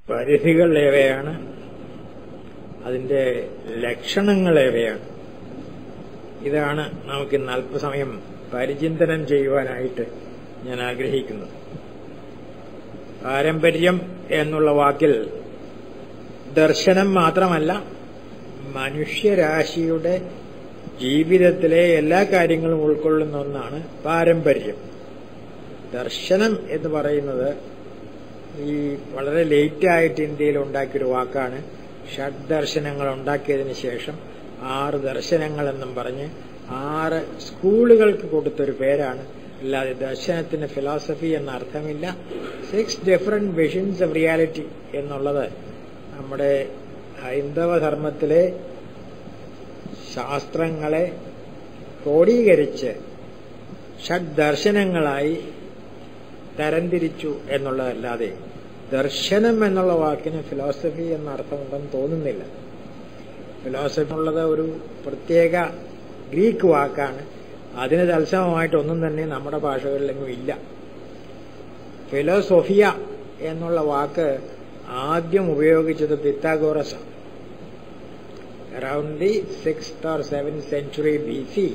പരിധികൾ ഏവയാണ് അതിന്റെ ലക്ഷണങ്ങൾ ഏവയാണ് ഇതാണ് നമുക്ക് ഇന്ന് അല്പസമയം പരിചിന്തനം ചെയ്യുവാനായിട്ട് ഞാൻ ആഗ്രഹിക്കുന്നത് പാരമ്പര്യം എന്നുള്ള വാക്കിൽ ദർശനം മാത്രമല്ല മനുഷ്യരാശിയുടെ ജീവിതത്തിലെ എല്ലാ കാര്യങ്ങളും ഉൾക്കൊള്ളുന്ന ഒന്നാണ് പാരമ്പര്യം ദർശനം എന്ന് പറയുന്നത് ഈ വളരെ ലേറ്റായിട്ട് ഇന്ത്യയിൽ ഉണ്ടാക്കിയൊരു വാക്കാണ് ഷഡ് ദർശനങ്ങൾ ഉണ്ടാക്കിയതിന് ശേഷം ആറ് ദർശനങ്ങൾ എന്നും പറഞ്ഞ് ആറ് സ്കൂളുകൾക്ക് കൊടുത്തൊരു പേരാണ് അല്ലാതെ ദർശനത്തിന് ഫിലോസഫി എന്ന അർത്ഥമില്ല six different visions of reality എന്നുള്ളത് നമ്മുടെ ഹൈന്ദവ ധർമ്മത്തിലെ ശാസ്ത്രങ്ങളെ ക്രോഡീകരിച്ച് ഷഡ് ദർശനങ്ങളായി തരംതിരിച്ചു എന്നുള്ളതല്ലാതെ ദർശനം എന്നുള്ള വാക്കിന് ഫിലോസഫി എന്ന അർത്ഥമുണ്ടെന്ന് തോന്നുന്നില്ല ഫിലോസഫി ഉള്ളത് ഒരു പ്രത്യേക ഗ്രീക്ക് വാക്കാണ് അതിന് തത്സമമായിട്ടൊന്നും തന്നെ നമ്മുടെ ഭാഷകളിലെങ്ങും ഇല്ല ഫിലോസോഫിയ എന്നുള്ള വാക്ക് ആദ്യം ഉപയോഗിച്ചത് പിത്താഗോറസ് ആണ് around the sixth or seventh century B C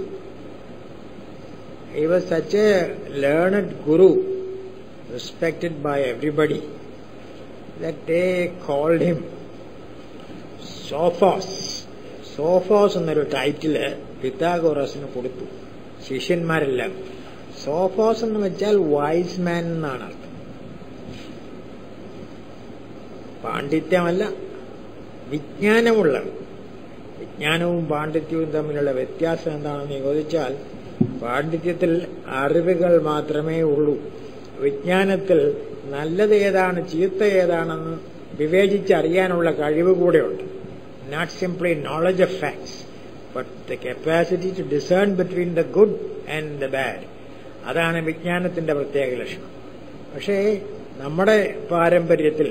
he was such a learned guru respected by everybody that they called him Sophos. Sophos എന്നൊരു ടൈറ്റില് പിത്താഗോറസിന് കൊടുത്തു ശിഷ്യന്മാരെല്ലാം സോഫോസ് എന്ന് വെച്ചാൽ വൈസ് മാൻ എന്നാണ് അർത്ഥം പാണ്ഡിത്യമല്ല വിജ്ഞാനമുള്ളവൻ വിജ്ഞാനവും പാണ്ഡിത്യവും തമ്മിലുള്ള വ്യത്യാസം എന്താണെന്ന് ചോദിച്ചാൽ പാണ്ഡിത്യത്തിൽ അറിവുകൾ മാത്രമേ ഉള്ളൂ വിജ്ഞാനത്തിൽ നല്ലത് ഏതാണ് ചീത്ത ഏതാണെന്ന് വിവേചിച്ചറിയാനുള്ള കഴിവ് കൂടെയുണ്ട് not simply knowledge of facts but the capacity to discern between the good and the bad അതാണ് വിജ്ഞാനത്തിന്റെ പ്രത്യേക ലക്ഷണം പക്ഷേ നമ്മുടെ പാരമ്പര്യത്തിൽ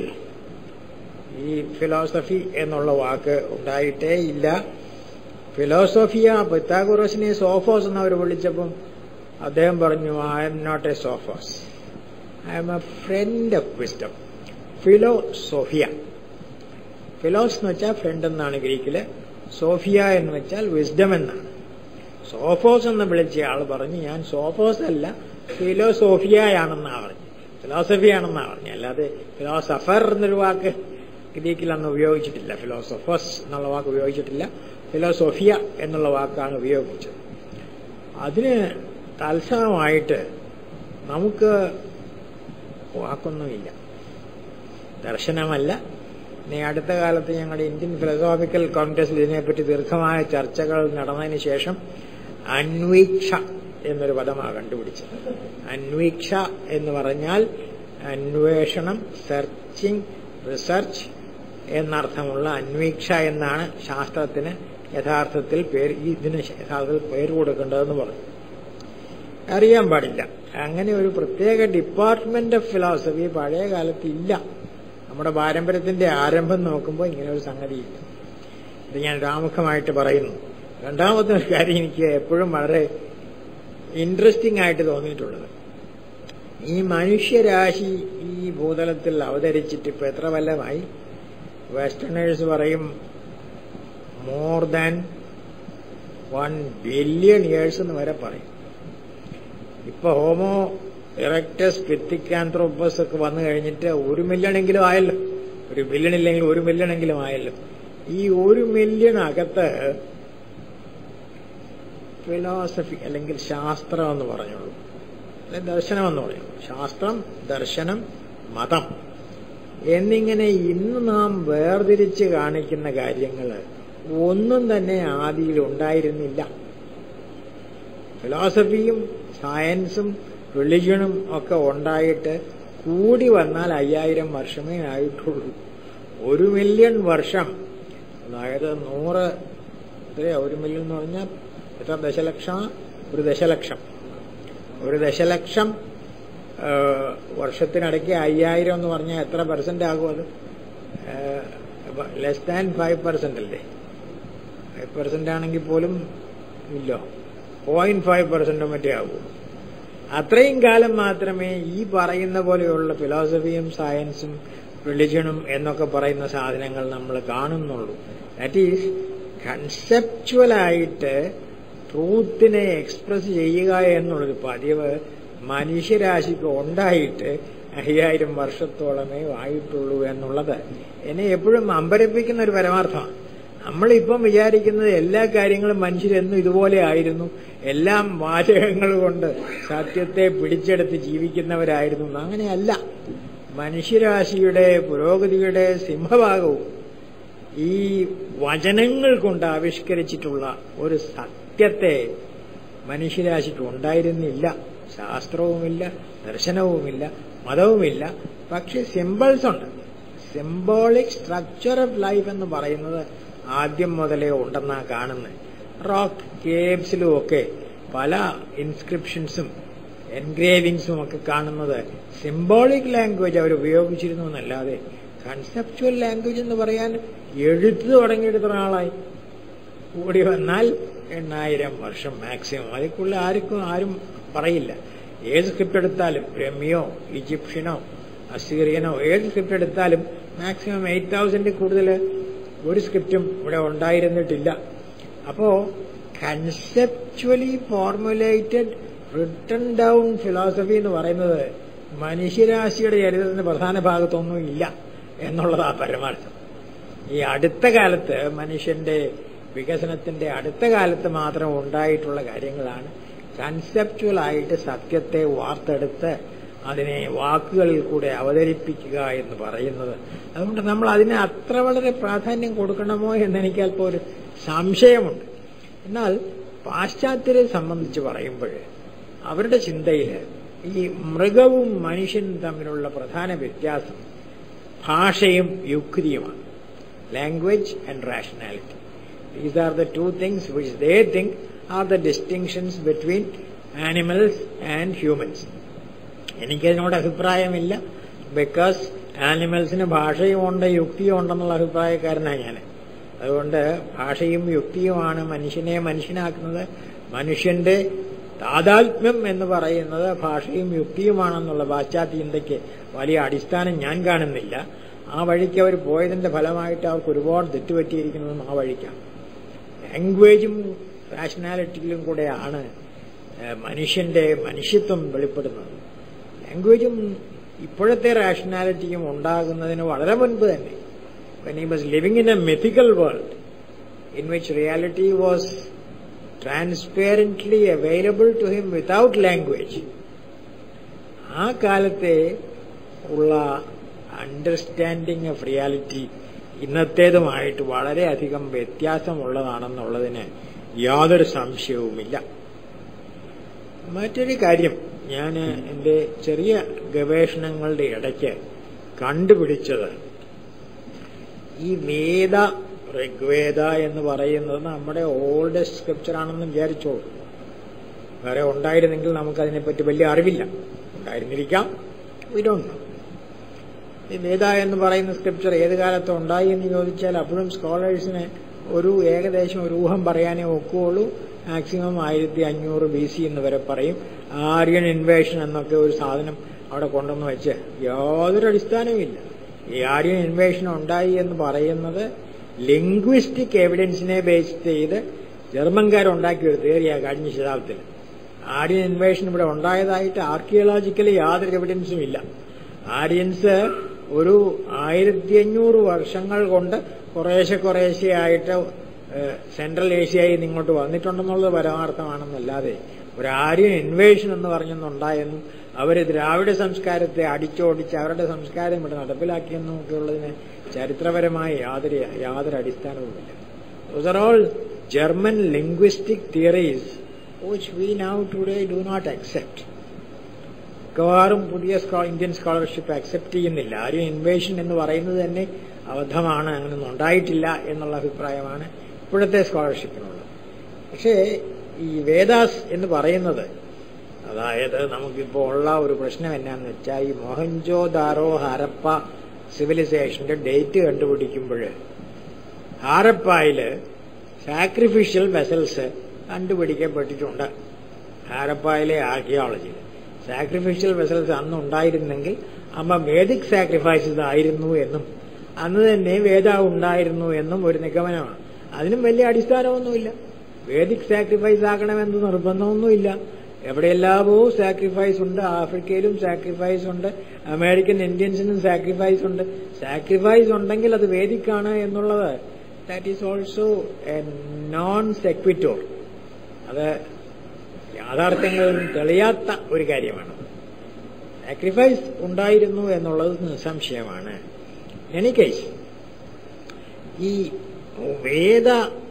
ഈ ഫിലോസഫി എന്നുള്ള വാക്ക് ഉണ്ടായിട്ടേ ഇല്ല ഫിലോസോഫിയ പിത്താഗോറസിനെ സോഫോസ് എന്ന് അവർ വിളിച്ചപ്പം അദ്ദേഹം പറഞ്ഞു I am not a Sophos I am a friend of wisdom philosophia philos എന്ന് വെച്ചാൽ ഫ്രണ്ട് എന്നാണ് ഗ്രീക്കില് സോഫിയ എന്ന് വെച്ചാൽ വിസ്ഡം എന്നാണ് സോഫോസ് എന്ന് വിളിച്ച ആൾ പറഞ്ഞു ഞാൻ സോഫോസ് അല്ല ഫിലോസോഫിയയാണെന്നാ പറഞ്ഞു ഫിലോസഫിയാണെന്നാ പറഞ്ഞു അല്ലാതെ ഫിലോസഫർ എന്നൊരു വാക്ക് ഗ്രീക്കിൽ അന്ന് ഉപയോഗിച്ചിട്ടില്ല ഫിലോസഫോസ് എന്നുള്ള വാക്ക് ഉപയോഗിച്ചിട്ടില്ല ഫിലോസോഫിയ എന്നുള്ള വാക്കാണ് ഉപയോഗിച്ചത് അതിന് തത്സമമായിട്ട് നമുക്ക് വാക്കൊന്നുമില്ല ദർശനമല്ല ഇനി അടുത്ത കാലത്ത് ഞങ്ങളുടെ ഇന്ത്യൻ ഫിലോസോഫിക്കൽ കോൺഗ്രസിൽ ഇതിനെപ്പറ്റി ദീർഘമായ ചർച്ചകൾ നടന്നതിന് ശേഷം അന്വീക്ഷ എന്നൊരു പദമാണ് കണ്ടുപിടിച്ചത് അന്വീക്ഷ എന്ന് പറഞ്ഞാൽ അന്വേഷണം സെർച്ചിങ് റിസർച്ച് എന്നർത്ഥമുള്ള അന്വീക്ഷ എന്നാണ് ശാസ്ത്രത്തിന് യഥാർത്ഥത്തിൽ പേര് ഇതിന് യഥാർത്ഥത്തിൽ പേര് കൊടുക്കേണ്ടതെന്ന് പറഞ്ഞു അറിയാൻ പാടില്ല അങ്ങനെ ഒരു പ്രത്യേക ഡിപ്പാർട്ട്മെന്റ് ഓഫ് ഫിലോസഫി പഴയ കാലത്ത് ഇല്ല നമ്മുടെ പാരമ്പര്യത്തിന്റെ ആരംഭം നോക്കുമ്പോൾ ഇങ്ങനെ ഒരു സംഗതിയില്ല ഇത് ഞാൻ രാമുഖമായിട്ട് പറയുന്നു രണ്ടാമത്തെ ഒരു കാര്യം എനിക്ക് എപ്പോഴും വളരെ ഇൻട്രസ്റ്റിംഗ് ആയിട്ട് തോന്നിയിട്ടുള്ളത് ഈ മനുഷ്യരാശി ഈ ഭൂതലത്തിൽ അവതരിച്ചിട്ട് ഇപ്പൊ എത്ര കൊല്ലമായി വെസ്റ്റേണേഴ്സ് പറയും more than one billion years എന്ന് വരെ പറയും ഇപ്പൊ ഹോമോ ഇറക്ടസ് പിത്തിക്കാന്ത്രോപ്പസ് ഒക്കെ വന്നു കഴിഞ്ഞിട്ട് ഒരു മില്യണെങ്കിലും ആയല്ലോ ഒരു ബില്യൺ ഇല്ലെങ്കിൽ ഒരു മില്യണെങ്കിലും ആയല്ലോ ഈ ഒരു മില്യൺ അകത്ത് ഫിലോസഫി അല്ലെങ്കിൽ ശാസ്ത്രം എന്ന് പറഞ്ഞോളൂ അല്ലെങ്കിൽ ദർശനം എന്ന് പറയും ശാസ്ത്രം ദർശനം മതം എന്നിങ്ങനെ ഇന്ന് നാം വേർതിരിച്ച് കാണിക്കുന്ന കാര്യങ്ങൾ ഒന്നും തന്നെ ആദിയിൽ ഉണ്ടായിരുന്നില്ല ഫിലോസഫിയും സയൻസും റിലിജനും ഒക്കെ ഉണ്ടായിട്ട് കൂടി വന്നാൽ അയ്യായിരം വർഷമേ ആയിട്ടുള്ളൂ ഒരു മില്യൺ വർഷം അതായത് നൂറ് എത്രയാ ഒരു മില്യൺ എന്ന് പറഞ്ഞാൽ എത്ര ദശലക്ഷം ഒരു ദശലക്ഷം ഒരു ദശലക്ഷം വർഷത്തിനിടയ്ക്ക് അയ്യായിരം എന്ന് പറഞ്ഞാൽ എത്ര പെർസെന്റ് ആകും അത് ലെസ് ദാൻ ഫൈവ് പെർസെന്റ് അല്ലേ ഫൈവ് പെർസെന്റ് ആണെങ്കിൽ പോലും ഇല്ലോ പോയിന്റ് ഫൈവ് പെർസെന്റോ മറ്റേ ആകൂ അത്രയും കാലം മാത്രമേ ഈ പറയുന്ന പോലെയുള്ള ഫിലോസഫിയും സയൻസും റിലിജണും എന്നൊക്കെ പറയുന്ന സാധനങ്ങൾ നമ്മൾ കാണുന്നുള്ളൂ ദാറ്റ് ഈസ് കൺസെപ്ച്വലായിട്ട് ട്രൂത്തിനെ എക്സ്പ്രസ് ചെയ്യുക എന്നുള്ളൊരു പതിവ് മനുഷ്യരാശിക്ക് ഉണ്ടായിട്ട് അയ്യായിരം വർഷത്തോളമേ ആയിട്ടുള്ളൂ എന്നുള്ളത് എന്നെ എപ്പോഴും അമ്പരപ്പിക്കുന്ന ഒരു പരമാർത്ഥമാണ് നമ്മളിപ്പം വിചാരിക്കുന്നത് എല്ലാ കാര്യങ്ങളും മനുഷ്യരെന്നും ഇതുപോലെ ആയിരുന്നു എല്ലാം വാചകങ്ങൾ കൊണ്ട് സത്യത്തെ പിടിച്ചെടുത്ത് ജീവിക്കുന്നവരായിരുന്നു എന്ന്. അങ്ങനെയല്ല മനുഷ്യരാശിയുടെ പുരോഗതിയുടെ സിംഹഭാഗവും ഈ വചനങ്ങൾ കൊണ്ട് ആവിഷ്കരിച്ചിട്ടുള്ള ഒരു സത്യത്തെ മനുഷ്യരാശിക്ക് ഉണ്ടായിരുന്നില്ല ശാസ്ത്രവുമില്ല ദർശനവുമില്ല മതവുമില്ല പക്ഷെ സിമ്പിൾസ് ഉണ്ട് സിംബോളിക് സ്ട്രക്ചർ ഓഫ് ലൈഫ് എന്ന് പറയുന്നത് ആദ്യം മുതലേ ഉണ്ടെന്നാണ് കാണുന്നത് റോക്ക് കേബ്സിലും ഒക്കെ പല ഇൻസ്ക്രിപ്ഷൻസും എൻഗ്രേവിങ്സും ഒക്കെ കാണുന്നത് സിംബോളിക് ലാംഗ്വേജ് അവർ ഉപയോഗിച്ചിരുന്നു എന്നല്ലാതെ കൺസെപ്ച്വൽ ലാംഗ്വേജ് എന്ന് പറയാൻ എഴുത്ത് തുടങ്ങിയെടുത്ത ആളായി കൂടി വന്നാൽ എണ്ണായിരം വർഷം മാക്സിമം അതിൽ കൂടുതൽ ആർക്കും ആരും പറയില്ല ഏത് സ്ക്രിപ്റ്റ് എടുത്താലും രമ്യോ ഈജിപ്ഷ്യനോ അസീറിയനോ ഏത് സ്ക്രിപ്റ്റ് എടുത്താലും മാക്സിമം എയ്റ്റ് തൗസൻഡിൽ കൂടുതൽ ഒരു സ്ക്രിപ്റ്റും ഇവിടെ ഉണ്ടായിരുന്നിട്ടില്ല അപ്പോ conceptually formulated written down philosophy എന്ന് പറയുന്നത് മനുഷ്യരാശിയുടെ ചരിത്രത്തിന്റെ പ്രധാന ഭാഗത്തൊന്നും ഇല്ല എന്നുള്ളതാ പരമാർത്ഥം ഈ അടുത്ത കാലത്ത് മനുഷ്യന്റെ വികസനത്തിന്റെ അടുത്ത കാലത്ത് മാത്രം ഉണ്ടായിട്ടുള്ള കാര്യങ്ങളാണ് കൺസെപ്റ്റുവലായിട്ട് സത്യത്തെ വാർത്തെടുത്ത് അതിനെ വാക്കുകളിൽ കൂടെ അവതരിപ്പിക്കുക എന്ന് പറയുന്നത് അതുകൊണ്ട് നമ്മൾ അതിനെ അത്ര വളരെ പ്രാധാന്യം കൊടുക്കണമോ എന്ന് എനിക്ക് അല്പം ഒരു സംശയമുണ്ട് എന്നാൽ പാശ്ചാത്യരെ സംബന്ധിച്ച് പറയുമ്പോൾ അവരുടെ ചിന്തയിൽ ഈ മൃഗവും മനുഷ്യനും തമ്മിലുള്ള പ്രധാന വ്യത്യാസം ഭാഷയും യുക്തിയുമാണ് language and rationality these are the two things which they think are the distinctions between animals and humans എനിക്കതിനോട് അഭിപ്രായമില്ല ബിക്കോസ് ആനിമൽസിന് ഭാഷയും ഉണ്ട് യുക്തിയും ഉണ്ടെന്നുള്ള അഭിപ്രായക്കാരനാണ് ഞാൻ അതുകൊണ്ട് ഭാഷയും യുക്തിയുമാണ് മനുഷ്യനെ മനുഷ്യനാക്കുന്നത് മനുഷ്യന്റെ താതാത്മ്യം എന്ന് പറയുന്നത് ഭാഷയും യുക്തിയുമാണെന്നുള്ള പാശ്ചാത്യ ചിന്തയ്ക്ക് വലിയ അടിസ്ഥാനം ഞാൻ കാണുന്നില്ല ആ വഴിക്ക് അവർ പോയതിന്റെ ഫലമായിട്ട് അവർക്ക് ഒരുപാട് തെറ്റുപറ്റിയിരിക്കുന്നതും ആ വഴിക്കാണ് ലാംഗ്വേജും റാഷണാലിറ്റിയിലും കൂടെയാണ് ഏഹ്, മനുഷ്യന്റെ മനുഷ്യത്വം വെളിപ്പെടുന്നത് ലാംഗ്വേജും ഇപ്പോഴത്തെ റാഷണാലിറ്റിയും ഉണ്ടാകുന്നതിന് വളരെ മുൻപ് തന്നെ when he was living in a mythical world in which reality was transparently available to him without language ആ കാലത്തെ ഉള്ള അണ്ടർസ്റ്റാൻഡിങ് ഓഫ് റിയാലിറ്റി ഇന്നത്തേതുമായിട്ട് വളരെയധികം വ്യത്യാസമുള്ളതാണെന്നുള്ളതിന് യാതൊരു സംശയവുമില്ല മറ്റൊരു കാര്യം ഞാൻ എൻ്റെ ചെറിയ ഗവേഷണങ്ങളുടെ ഇടയ്ക്ക് കണ്ടുപിടിച്ചത് ഈ വേദ ഋഗ്വേദ എന്ന് പറയുന്നത് നമ്മുടെ ഓൾഡസ്റ്റ് സ്ക്രിപ്ചർ ആണെന്ന് വിചാരിച്ചോളൂ വേറെ ഉണ്ടായിരുന്നെങ്കിൽ നമുക്കതിനെപ്പറ്റി വലിയ അറിവില്ല ഉണ്ടായിരുന്നിരിക്കാം വിഡോണ്ട് ഈ വേദ എന്ന് പറയുന്ന സ്ക്രിപ്ചർ ഏത് കാലത്ത് ഉണ്ടായി എന്ന് ചോദിച്ചാൽ അപ്പോഴും സ്കോളേഴ്സിന് ഒരു ഏകദേശം ഒരു ഊഹം പറയാനേ ഒക്കുകയുള്ളൂ മാക്സിമം ആയിരത്തി അഞ്ഞൂറ് ബി സി എന്ന് വരെ പറയും ആര്യൻ ഇൻവേഷൻ എന്നൊക്കെ ഒരു സാധനം അവിടെ കൊണ്ടുവന്ന് വെച്ച് യാതൊരു അടിസ്ഥാനവുമില്ല ഈ ആര്യൻ ഇൻവേഷൻ ഉണ്ടായി എന്ന് പറയുന്നത് ലിംഗ്വിസ്റ്റിക് എവിഡൻസിനെ ബേസ് ചെയ്ത് ജർമ്മൻകാരുണ്ടാക്കിയ ഒരു തിയറിയാ കഴിഞ്ഞ ശതാബ്ദത്തിൽ ആര്യൻ ഇൻവേഷൻ ഇവിടെ ഉണ്ടായതായിട്ട് ആർക്കിയോളജിക്കലി യാതൊരു എവിഡൻസും ഇല്ല ആര്യൻസ് ഒരു ആയിരത്തി അഞ്ഞൂറ് വർഷങ്ങൾ കൊണ്ട് കുറേശ്ശെ കുറേശ്ശെയായിട്ട് ഏഹ്, സെൻട്രൽ ഏഷ്യയിൽ നിന്ന് ഇങ്ങോട്ട് വന്നിട്ടുണ്ടെന്നുള്ളത് പരമാർത്ഥമാണെന്നല്ലാതെ ഒരു ആര്യൻ ഇൻവേഷൻ എന്ന് പറഞ്ഞൊന്നുണ്ടായെന്നും അവർ ദ്രാവിഡ സംസ്കാരത്തെ അടിച്ചോടിച്ച് അവരുടെ സംസ്കാരം ഇവിടെ നടപ്പിലാക്കിയെന്നും ഒക്കെ ഉള്ളതിന് ചരിത്രപരമായ യാതൊരു യാതൊരു അടിസ്ഥാനവുമില്ല Those are all German linguistic theories which we now today do not accept. മിക്കവാറും പുതിയ സ്കോ- ഇന്ത്യൻ സ്കോളർഷിപ്പ് അക്സെപ്റ്റ് ചെയ്യുന്നില്ല ആരും ഇൻവേഷൻ എന്ന് പറയുന്നത് തന്നെ അബദ്ധമാണ് അങ്ങനെയൊന്നും ഉണ്ടായിട്ടില്ല എന്നുള്ള അഭിപ്രായമാണ് ഇപ്പോഴത്തെ സ്കോളർഷിപ്പിനുള്ളത് പക്ഷേ ഈ വേദാസ് എന്ന് പറയുന്നത് അതായത് നമുക്കിപ്പോൾ ഉള്ള ഒരു പ്രശ്നം എന്നാന്ന് വെച്ചാൽ ഈ മോഹൻജോ ദാരോ ഹരപ്പ സിവിലൈസേഷന്റെ ഡേറ്റ് കണ്ടുപിടിക്കുമ്പോൾ ഹാരപ്പായില് സാക്രിഫിഷ്യൽ വെസൽസ് കണ്ടുപിടിക്കപ്പെട്ടിട്ടുണ്ട് ഹാരപ്പായിലെ ആർക്കിയോളജിയിൽ സാക്രിഫിഷ്യൽ വെസൽസ് അന്ന് ഉണ്ടായിരുന്നെങ്കിൽ അമ്മ വേദിക് സാക്രിഫൈസസ് ആയിരുന്നു എന്നും അന്ന് തന്നെ വേദ ഉണ്ടായിരുന്നു എന്നും ഒരു നിഗമനമാണ് അതിനും വലിയ അടിസ്ഥാനമൊന്നുമില്ല വേദിക് സാക്രിഫൈസ് ആക്കണമെന്ന് നിർബന്ധമൊന്നുമില്ല എവിടെയെല്ലാമോ സാക്രിഫൈസ് ഉണ്ട് ആഫ്രിക്കയിലും സാക്രിഫൈസ് ഉണ്ട് അമേരിക്കൻ ഇന്ത്യൻസിനും സാക്രിഫൈസ് ഉണ്ട് സാക്രിഫൈസ് ഉണ്ടെങ്കിൽ അത് വേദിക്കാണ് എന്നുള്ളത് that is also a non sequitur അത് യാഥാർത്ഥ്യങ്ങളിൽ തെളിയാത്ത ഒരു കാര്യമാണ് സാക്രിഫൈസ് ഉണ്ടായിരുന്നു എന്നുള്ളത് നിസ്സംശയമാണ് എനി കേസ് ഈ വേദ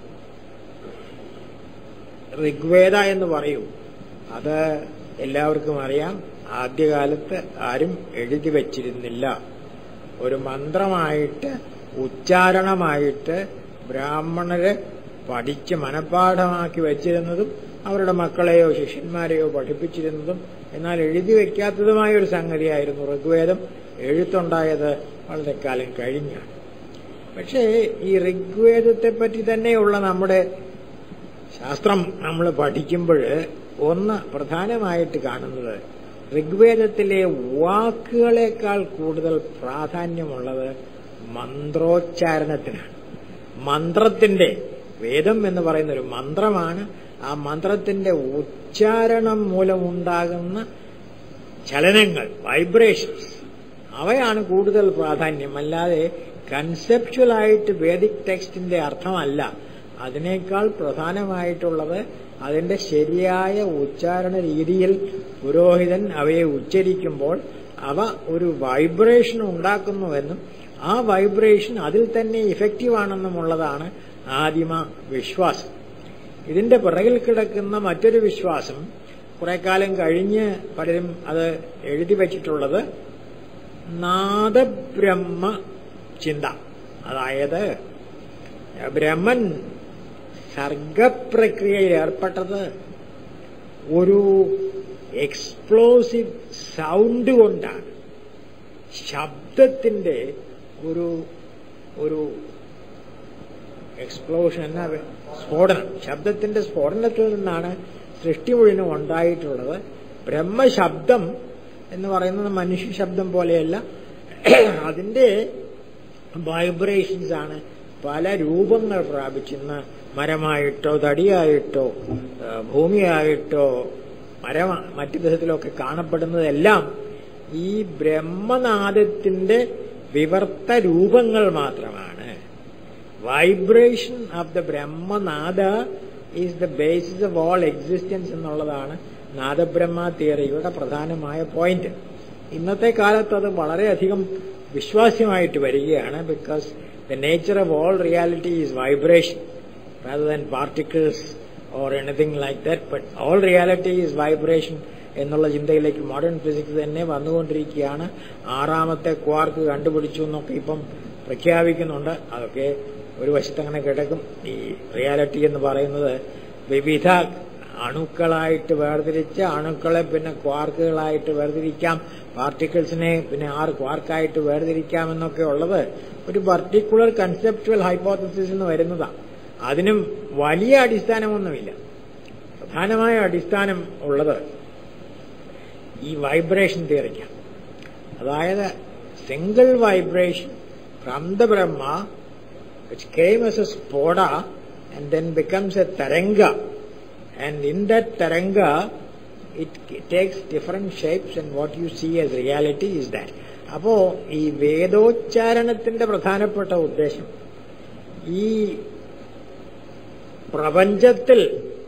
ഋഗ്വേദ എന്ന് പറയൂ അത് എല്ലാവർക്കും അറിയാം ആദ്യകാലത്ത് ആരും എഴുതി വച്ചിരുന്നില്ല ഒരു മന്ത്രമായിട്ട് ഉച്ചാരണമായിട്ട് ബ്രാഹ്മണര് പഠിച്ച് മനഃപ്പാഠമാക്കി വെച്ചിരുന്നതും അവരുടെ മക്കളെയോ ശിഷ്യന്മാരെയോ പഠിപ്പിച്ചിരുന്നതും എന്നാൽ എഴുതി വയ്ക്കാത്തതുമായ ഒരു സംഗതിയായിരുന്നു ഋഗ്വേദം എഴുത്തുണ്ടായത് വളരെ കാലം കഴിഞ്ഞാണ് പക്ഷേ ഈ ഋഗ്വേദത്തെ പറ്റി തന്നെയുള്ള നമ്മുടെ ശാസ്ത്രം നമ്മൾ പഠിക്കുമ്പോൾ ഒന്ന് പ്രധാനമായിട്ട് കാണുന്നത് ഋഗ്വേദത്തിലെ വാക്കുകളെക്കാൾ കൂടുതൽ പ്രാധാന്യമുള്ളത് മന്ത്രോച്ചാരണത്തിനാണ് മന്ത്രത്തിന്റെ വേദം എന്ന് പറയുന്ന ഒരു മന്ത്രമാണ് ആ മന്ത്രത്തിന്റെ ഉച്ചാരണം മൂലമുണ്ടാകുന്ന ചലനങ്ങൾ വൈബ്രേഷൻസ് അവയാണ് കൂടുതൽ പ്രാധാന്യം അല്ലാതെ കൺസെപ്ച്വലായിട്ട് വേദിക് ടെക്സ്റ്റിന്റെ അർത്ഥമല്ല അതിനേക്കാൾ പ്രധാനമായിട്ടുള്ളത് അതിന്റെ ശരിയായ ഉച്ചാരണ രീതിയിൽ പുരോഹിതൻ അവയെ ഉച്ചരിക്കുമ്പോൾ അവ ഒരു വൈബ്രേഷൻ ഉണ്ടാക്കുന്നുവെന്നും ആ വൈബ്രേഷൻ അതിൽ തന്നെ ഇഫക്റ്റീവ് ആണെന്നുമുള്ളതാണ് ആദിമ വിശ്വാസം ഇതിന്റെ പിറകിൽ കിടക്കുന്ന മറ്റൊരു വിശ്വാസം കുറെ കാലം കഴിഞ്ഞ് പലരും അത് എഴുതി വച്ചിട്ടുള്ളത് നാദബ്രഹ്മ ചിന്ത അതായത് ബ്രഹ്മൻ സർഗപ്രക്രിയയിൽ ഏർപ്പെട്ടത് ഒരു എക്സ്പ്ലോസീവ് സൗണ്ട് കൊണ്ടാണ് ശബ്ദത്തിന്റെ ഒരു ഒരു എക്സ്പ്ലോഷൻ എന്ന സ്ഫോടനം ശബ്ദത്തിന്റെ സ്ഫോടനത്തിൽ നിന്നാണ് സൃഷ്ടി മുഴുവനും ഉണ്ടായിട്ടുള്ളത് ബ്രഹ്മശബ്ദം എന്ന് പറയുന്നത് മനുഷ്യ ശബ്ദം പോലെയല്ല അതിന്റെ വൈബ്രേഷൻസ് ആണ് പല രൂപങ്ങൾ പ്രാപിച്ചിരുന്ന മരമായിട്ടോ തടിയായിട്ടോ ഭൂമിയായിട്ടോ മരം മറ്റു വിധത്തിലൊക്കെ കാണപ്പെടുന്നതെല്ലാം ഈ ബ്രഹ്മനാദത്തിന്റെ വിവർത്ത രൂപങ്ങൾ മാത്രമാണ് vibration of the Brahmanada is the basis of all existence എന്നുള്ളതാണ് നാദബ്രഹ്മ തിയറിയുടെ പ്രധാനമായ പോയിന്റ് ഇന്നത്തെ കാലത്ത് അത് വളരെയധികം വിശ്വാസ്യമായിട്ട് വരികയാണ് because the nature of all reality is vibration rather than particles or anything like that but all reality is vibration എന്നുള്ള ചിന്തയിലേക്ക് മോഡേൺ ഫിസിക്സ് തന്നെ വന്നുകൊണ്ടിരിക്കുകയാണ് ആറാമത്തെ ക്വാർക്ക് കണ്ടുപിടിച്ചു എന്നൊക്കെ ഇപ്പം പ്രഖ്യാപിക്കുന്നുണ്ട് അതൊക്കെ ഒരു വശത്ത് അങ്ങനെ കിടക്കും ഈ റിയാലിറ്റി എന്ന് പറയുന്നത് വിവിധ അണുക്കളായിട്ട് വേർതിരിച്ച് അണുക്കളെ പിന്നെ ക്വാർക്കുകളായിട്ട് വേർതിരിക്കാം പാർട്ടിക്കിൾസിനെ പിന്നെ ആറ് ക്വാർക്കായിട്ട് വേർതിരിക്കാം എന്നൊക്കെ ഉള്ളത് ഒരു പർട്ടിക്കുലർ കൺസെപ്റ്റുവൽ ഹൈപ്പോത്തസിസ് എന്ന് വരുന്നതാണ് അതിനും വലിയ അടിസ്ഥാനമൊന്നുമില്ല പ്രധാനമായ അടിസ്ഥാനം ഉള്ളത് ഈ വൈബ്രേഷൻ തിയറിക്കാണ് അതായത് single vibration from the Brahma which came as a spoda and then becomes a taranga and in that taranga it takes different shapes and what you see as reality is that അപ്പോ ഈ വേദോച്ചാരണത്തിന്റെ പ്രധാനപ്പെട്ട ഉദ്ദേശം ഈ പ്രപഞ്ചത്തിൽ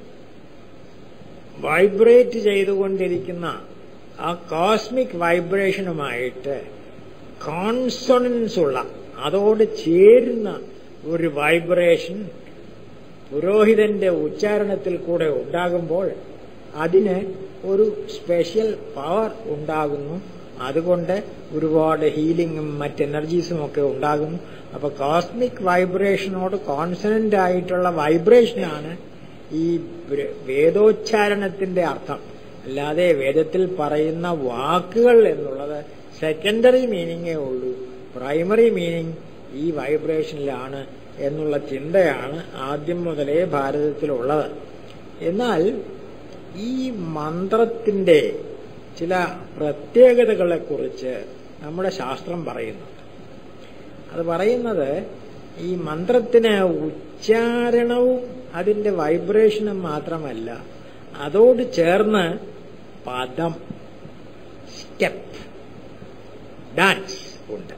vibrate ചെയ്തുകൊണ്ടിരിക്കുന്ന ആ cosmic വൈബ്രേഷനുമായിട്ട് consonants ഉള്ള അതോട് ചേരുന്ന ഒരു വൈബ്രേഷൻ പുരോഹിതന്റെ ഉച്ചാരണത്തിൽ കൂടെ ഉണ്ടാകുമ്പോൾ അതിന് ഒരു സ്പെഷ്യൽ പവർ ഉണ്ടാകുന്നു അതുകൊണ്ട് ഒരുപാട് ഹീലിംഗും മറ്റ് എനർജീസും ഒക്കെ ഉണ്ടാകുന്നു അപ്പൊ കോസ്മിക് വൈബ്രേഷനോട് കോൺസണന്റ് ആയിട്ടുള്ള വൈബ്രേഷനാണ് ഈ വേദോച്ചാരണത്തിന്റെ അർത്ഥം അല്ലാതെ വേദത്തിൽ പറയുന്ന വാക്കുകൾ എന്നുള്ളത് സെക്കൻഡറി മീനിങ്ങേ ഉള്ളൂ പ്രൈമറി മീനിങ് ഈ വൈബ്രേഷനിലാണ് എന്നുള്ള ചിന്തയാണ് ആദ്യം മുതലേ ഭാരതത്തിലുള്ളത് എന്നാൽ ഈ മന്ത്രത്തിന്റെ ചില പ്രത്യേകതകളെക്കുറിച്ച് നമ്മുടെ ശാസ്ത്രം പറയുന്നുണ്ട് അത് പറയുന്നത് ഈ മന്ത്രത്തിന് ഉച്ചാരണവും അതിന്റെ വൈബ്രേഷനും മാത്രമല്ല അതോട് ചേർന്ന് പദം സ്റ്റെപ്പ് ഡാൻസ് ഉണ്ട്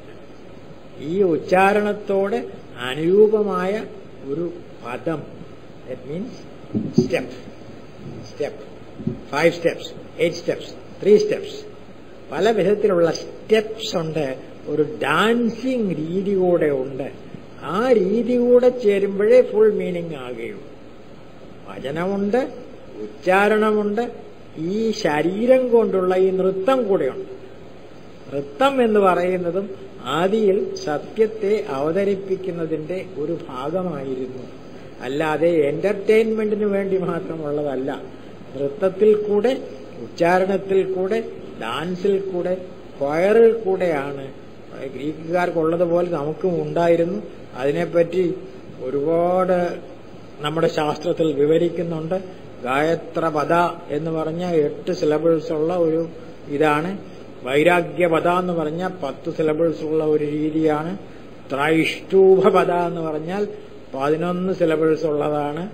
ഈ ഉച്ചാരണത്തോട് അനുരൂപമായ ഒരു പദം that means step step five steps eight steps three steps പല വിധത്തിലുള്ള സ്റ്റെപ്സ് ഉണ്ട് ഒരു ഡാൻസിങ് രീതി കൂടെ ഉണ്ട് ആ രീതി കൂടെ ചേരുമ്പോഴേ ഫുൾ മീനിങ് ആകുകയുള്ളൂ വചനമുണ്ട് ഉച്ചാരണമുണ്ട് ഈ ശരീരം കൊണ്ടുള്ള ഈ നൃത്തം കൂടെയുണ്ട് നൃത്തം എന്ന് പറയുന്നതും ആദിയിൽ സത്യത്തെ അവതരിപ്പിക്കുന്നതിന്റെ ഒരു ഭാഗമായിരുന്നു അല്ലാതെ എന്റർടൈൻമെന്റിന് വേണ്ടി മാത്രമുള്ളതല്ല നൃത്തത്തിൽ കൂടെ ഉച്ചാരണത്തിൽ കൂടെ ഡാൻസിൽ കൂടെ കൊയറിൽ കൂടെയാണ് ഗ്രീക്കുകാർക്കുള്ളതുപോലെ നമുക്കും ഉണ്ടായിരുന്നു അതിനെപ്പറ്റി ഒരുപാട് നമ്മുടെ ശാസ്ത്രത്തിൽ വിവരിക്കുന്നുണ്ട് ഗായത്രപദ എന്ന് പറഞ്ഞ എട്ട് സിലബിൾസ് ഉള്ള ഒരു ഇതാണ് വൈരാഗ്യപദ എന്ന് പറഞ്ഞാൽ പത്ത് സിലബിൾസ് ഉള്ള ഒരു രീതിയാണ് ത്രൈഷ്ടൂഭപദ എന്ന് പറഞ്ഞാൽ പതിനൊന്ന് സിലബിൾസ് ഉള്ളതാണ്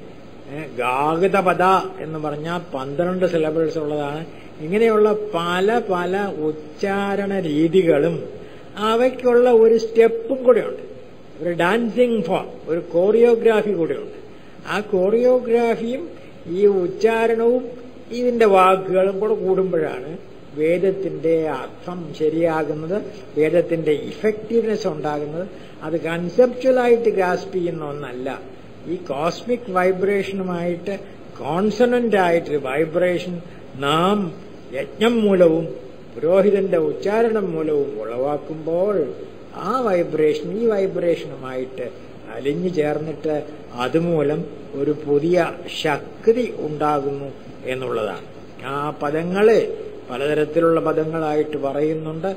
ഗാഗതപദ എന്ന് പറഞ്ഞാൽ പന്ത്രണ്ട് സിലബിൾസ് ഉള്ളതാണ് ഇങ്ങനെയുള്ള പല പല ഉച്ചാരണ രീതികളും അവയ്ക്കുള്ള ഒരു സ്റ്റെപ്പും കൂടെയുണ്ട് ഒരു ഡാൻസിങ് ഫോം ഒരു കോറിയോഗ്രാഫി കൂടെയുണ്ട് ആ കോറിയോഗ്രാഫിയും ഈ ഉച്ചാരണവും ഇതിന്റെ വാക്കുകളും കൂടെ കൂടുമ്പോഴാണ് വേദത്തിന്റെ അർത്ഥം ശരിയാകുന്നത് വേദത്തിന്റെ ഇഫക്റ്റീവ്നെസ് ഉണ്ടാകുന്നത് അത് കൺസെപ്ച്വലായിട്ട് ഗ്രാസ്പ് ചെയ്യുന്ന ഒന്നല്ല ഈ കോസ്മിക് വൈബ്രേഷനുമായിട്ട് കോൺസണന്റ് ആയിട്ട് വൈബ്രേഷൻ നാം യജ്ഞം മൂലവും പുരോഹിതന്റെ ഉച്ചാരണം മൂലവും ഉളവാക്കുമ്പോൾ ആ വൈബ്രേഷൻ ഈ വൈബ്രേഷനുമായിട്ട് അലിഞ്ഞു ചേർന്നിട്ട് അതുമൂലം ഒരു പുതിയ ശക്തി ഉണ്ടാകുന്നു എന്നുള്ളതാണ് ആ പദങ്ങളെ പലതരത്തിലുള്ള പദങ്ങളായിട്ട് പറയുന്നുണ്ട്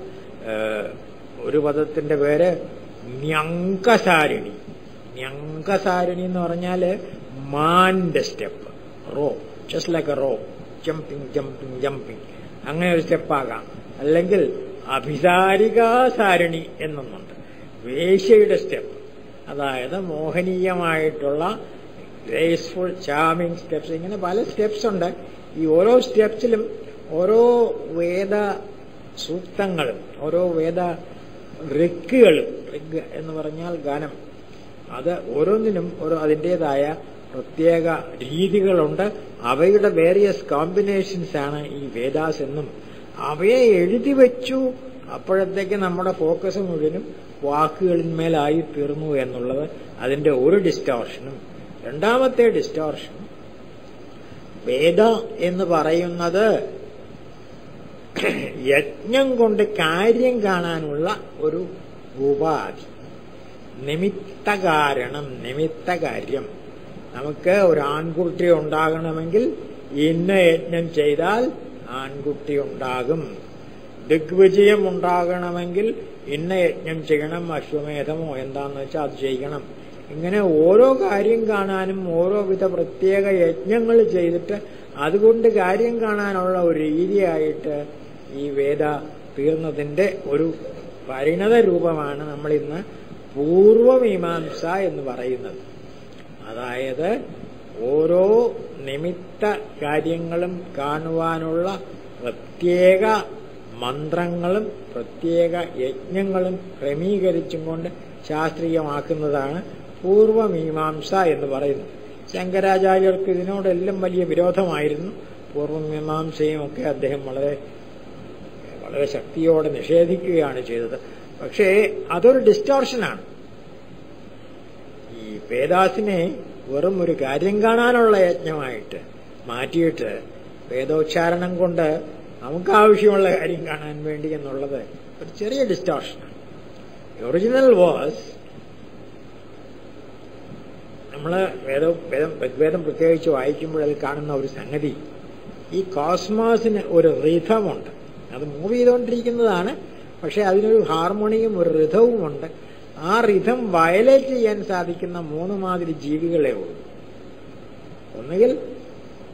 ഒരു പദത്തിന്റെ പേര് ന്യങ്കസാരിണി ന്യങ്കസാരിണി എന്ന് പറഞ്ഞാല് മാന്റെ step roe just like a roe jumping jumping jumping അങ്ങനെ ഒരു സ്റ്റെപ്പാകാം അല്ലെങ്കിൽ അഭിസാരികാസാരിണി എന്നൊന്നുണ്ട് വേശ്യയുടെ സ്റ്റെപ്പ് അതായത് മോഹനീയമായിട്ടുള്ള ഗ്രേസ്ഫുൾ ചാമിങ് സ്റ്റെപ്സ് ഇങ്ങനെ പല സ്റ്റെപ്സ് ഉണ്ട് ഈ ഓരോ സ്റ്റെപ്സിലും ഓരോ വേദ സൂക്തങ്ങളും ഓരോ വേദ ഋക്കുകളും ഋഗ് എന്ന് പറഞ്ഞാൽ ഗാനം അത് ഓരോന്നിനും ഓരോ അതിൻ്റെതായ പ്രത്യേക രീതികളുണ്ട് അവയുടെ വേരിയസ് കോമ്പിനേഷൻസ് ആണ് ഈ വേദാസ് എന്നും അവയെ എഴുതി വെച്ചു അപ്പോഴത്തേക്ക് നമ്മുടെ ഫോക്കസ് മുഴുവനും വാക്കുകളിന്മേലായി തീർന്നു എന്നുള്ളത് അതിന്റെ ഒരു ഡിസ്റ്റോർഷനും രണ്ടാമത്തെ ഡിസ്റ്റോർഷൻ വേദ എന്ന് പറയുന്നത് യജ്ഞം കൊണ്ട് കാര്യം കാണാനുള്ള ഒരു ഉപാധി നിമിത്ത കാരണം നിമിത്ത കാര്യം നമുക്ക് ഒരു ആൺകുട്ടി ഉണ്ടാകണമെങ്കിൽ ഇന്ന യജ്ഞം ചെയ്താൽ ആൺകുട്ടി ഉണ്ടാകും ദിഗ്വിജയം ഉണ്ടാകണമെങ്കിൽ ഇന്ന യജ്ഞം ചെയ്യണം അശ്വമേധമോ എന്താന്ന് വെച്ചാൽ അത് ചെയ്യണം ഇങ്ങനെ ഓരോ കാര്യം കാണാനും ഓരോ വിധ പ്രത്യേക യജ്ഞങ്ങൾ ചെയ്തിട്ട് അതുകൊണ്ട് കാര്യം കാണാനുള്ള ഒരു രീതിയായിട്ട് ഈ വേദ തീർന്നതിന്റെ ഒരു പരിണത രൂപമാണ് നമ്മൾ ഇന്ന് പൂർവമീമാംസ എന്ന് പറയുന്നത് അതായത് ഓരോ നിമിത്ത കാര്യങ്ങളും കാണുവാനുള്ള പ്രത്യേക മന്ത്രങ്ങളും പ്രത്യേക യജ്ഞങ്ങളും ക്രമീകരിച്ചും കൊണ്ട് ശാസ്ത്രീയമാക്കുന്നതാണ് പൂർവമീമാംസ എന്ന് പറയുന്നത് ശങ്കരാചാര്യർക്ക് ഇതിനോടെല്ലാം വലിയ വിരോധമായിരുന്നു പൂർവമീമാംസയും ഒക്കെ അദ്ദേഹം വളരെ വളരെ ശക്തിയോടെ നിഷേധിക്കുകയാണ് ചെയ്തത് പക്ഷേ അതൊരു ഡിസ്റ്റോർഷനാണ് ഈ വേദാസിനെ വെറും ഒരു കാര്യം കാണാനുള്ള യജ്ഞമായിട്ട് മാറ്റിയിട്ട് വേദോച്ചാരണം കൊണ്ട് നമുക്ക് ആവശ്യമുള്ള കാര്യം കാണാൻ വേണ്ടി എന്നുള്ളത് ഒരു ചെറിയ ഡിസ്റ്റോർഷനാണ് ഒറിജിനൽ വാസ് നമ്മൾ വേദം വേദം ഋഗ്വേദം പ്രത്യേകിച്ച് വായിക്കുമ്പോൾ അതിൽ കാണുന്ന ഒരു സംഗതി ഈ കോസ്മോസിന് ഒരു റിഥമുണ്ട് അത് മൂവ് ചെയ്തുകൊണ്ടിരിക്കുന്നതാണ് പക്ഷെ അതിനൊരു ഹാർമോണിയും ഒരു റിഥവുമുണ്ട് ആ റിഥം വയലേറ്റ് ചെയ്യാൻ സാധിക്കുന്ന മൂന്ന് മാതിരി ജീവികളെ ഉള്ളൂ ഒന്നുകിൽ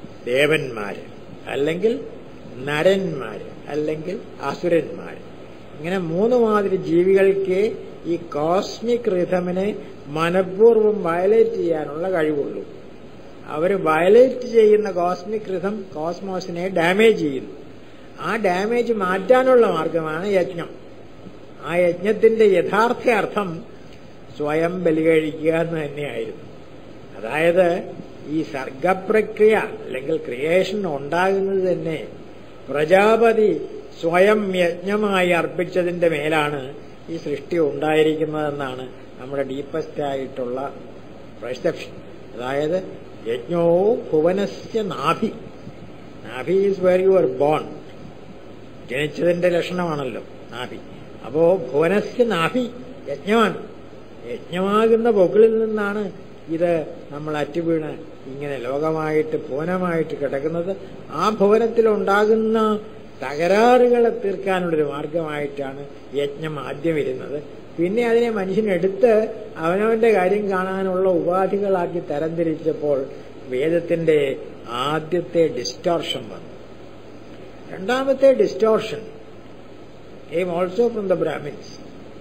ദേവന്മാര് അല്ലെങ്കിൽ നരന്മാര് അല്ലെങ്കിൽ അസുരന്മാര് ഇങ്ങനെ മൂന്ന് മാതിരി ജീവികൾക്ക് ഈ കോസ്മിക് റിഥമിനെ മനഃപൂർവ്വം വയലേറ്റ് ചെയ്യാനുള്ള കഴിവുള്ളൂ അവർ വയലേറ്റ് ചെയ്യുന്ന കോസ്മിക് റിഥം കോസ്മോസിനെ ഡാമേജ് ചെയ്യുന്നു ആ ഡാമേജ് മാറ്റാനുള്ള മാർഗമാണ് യജ്ഞം ആ യജ്ഞത്തിന്റെ യഥാർത്ഥ അർത്ഥം സ്വയം ബലികഴിക്കുക എന്ന് തന്നെയായിരുന്നു അതായത് ഈ സർഗപ്രക്രിയ അല്ലെങ്കിൽ ക്രിയേഷൻ ഉണ്ടാകുന്നത് തന്നെ പ്രജാപതി സ്വയം യജ്ഞമായി അർപ്പിച്ചതിന്റെ മേലാണ് ഈ സൃഷ്ടി ഉണ്ടായിരിക്കുന്നതെന്നാണ് നമ്മുടെ ഡീപ്പസ്റ്റ് ആയിട്ടുള്ള പെർസെപ്ഷൻ അതായത് യജ്ഞോ ഭുവനസ്യ നാഭി നാഭി is where you are born ജനിച്ചതിന്റെ ലക്ഷണമാണല്ലോ നാഭി അപ്പോ ഭുവനസ്യ നാഭി യജ്ഞമാണ് യജ്ഞമാകുന്ന പൊക്കിളിൽ നിന്നാണ് ഇത് നമ്മൾ അറ്റുവീണ് ഇങ്ങനെ ലോകമായിട്ട് ഭുവനമായിട്ട് കിടക്കുന്നത് ആ ഭുവനത്തിലുണ്ടാകുന്ന തകരാറുകളെ തീർക്കാനുള്ളൊരു മാർഗമായിട്ടാണ് യജ്ഞം ആദ്യം വരുന്നത് പിന്നെ അതിനെ മനുഷ്യനെടുത്ത് അവനവന്റെ കാര്യം കാണാനുള്ള ഉപാധികളാക്കി തരംതിരിച്ചപ്പോൾ വേദത്തിന്റെ ആദ്യത്തെ ഡിസ്റ്റോർഷൻ വന്നു രണ്ടാമത്തെ ഡിസ്റ്റോർഷൻ എം ഓൾസോ ഫ്രം ദ ബ്രാഹ്മിൻസ്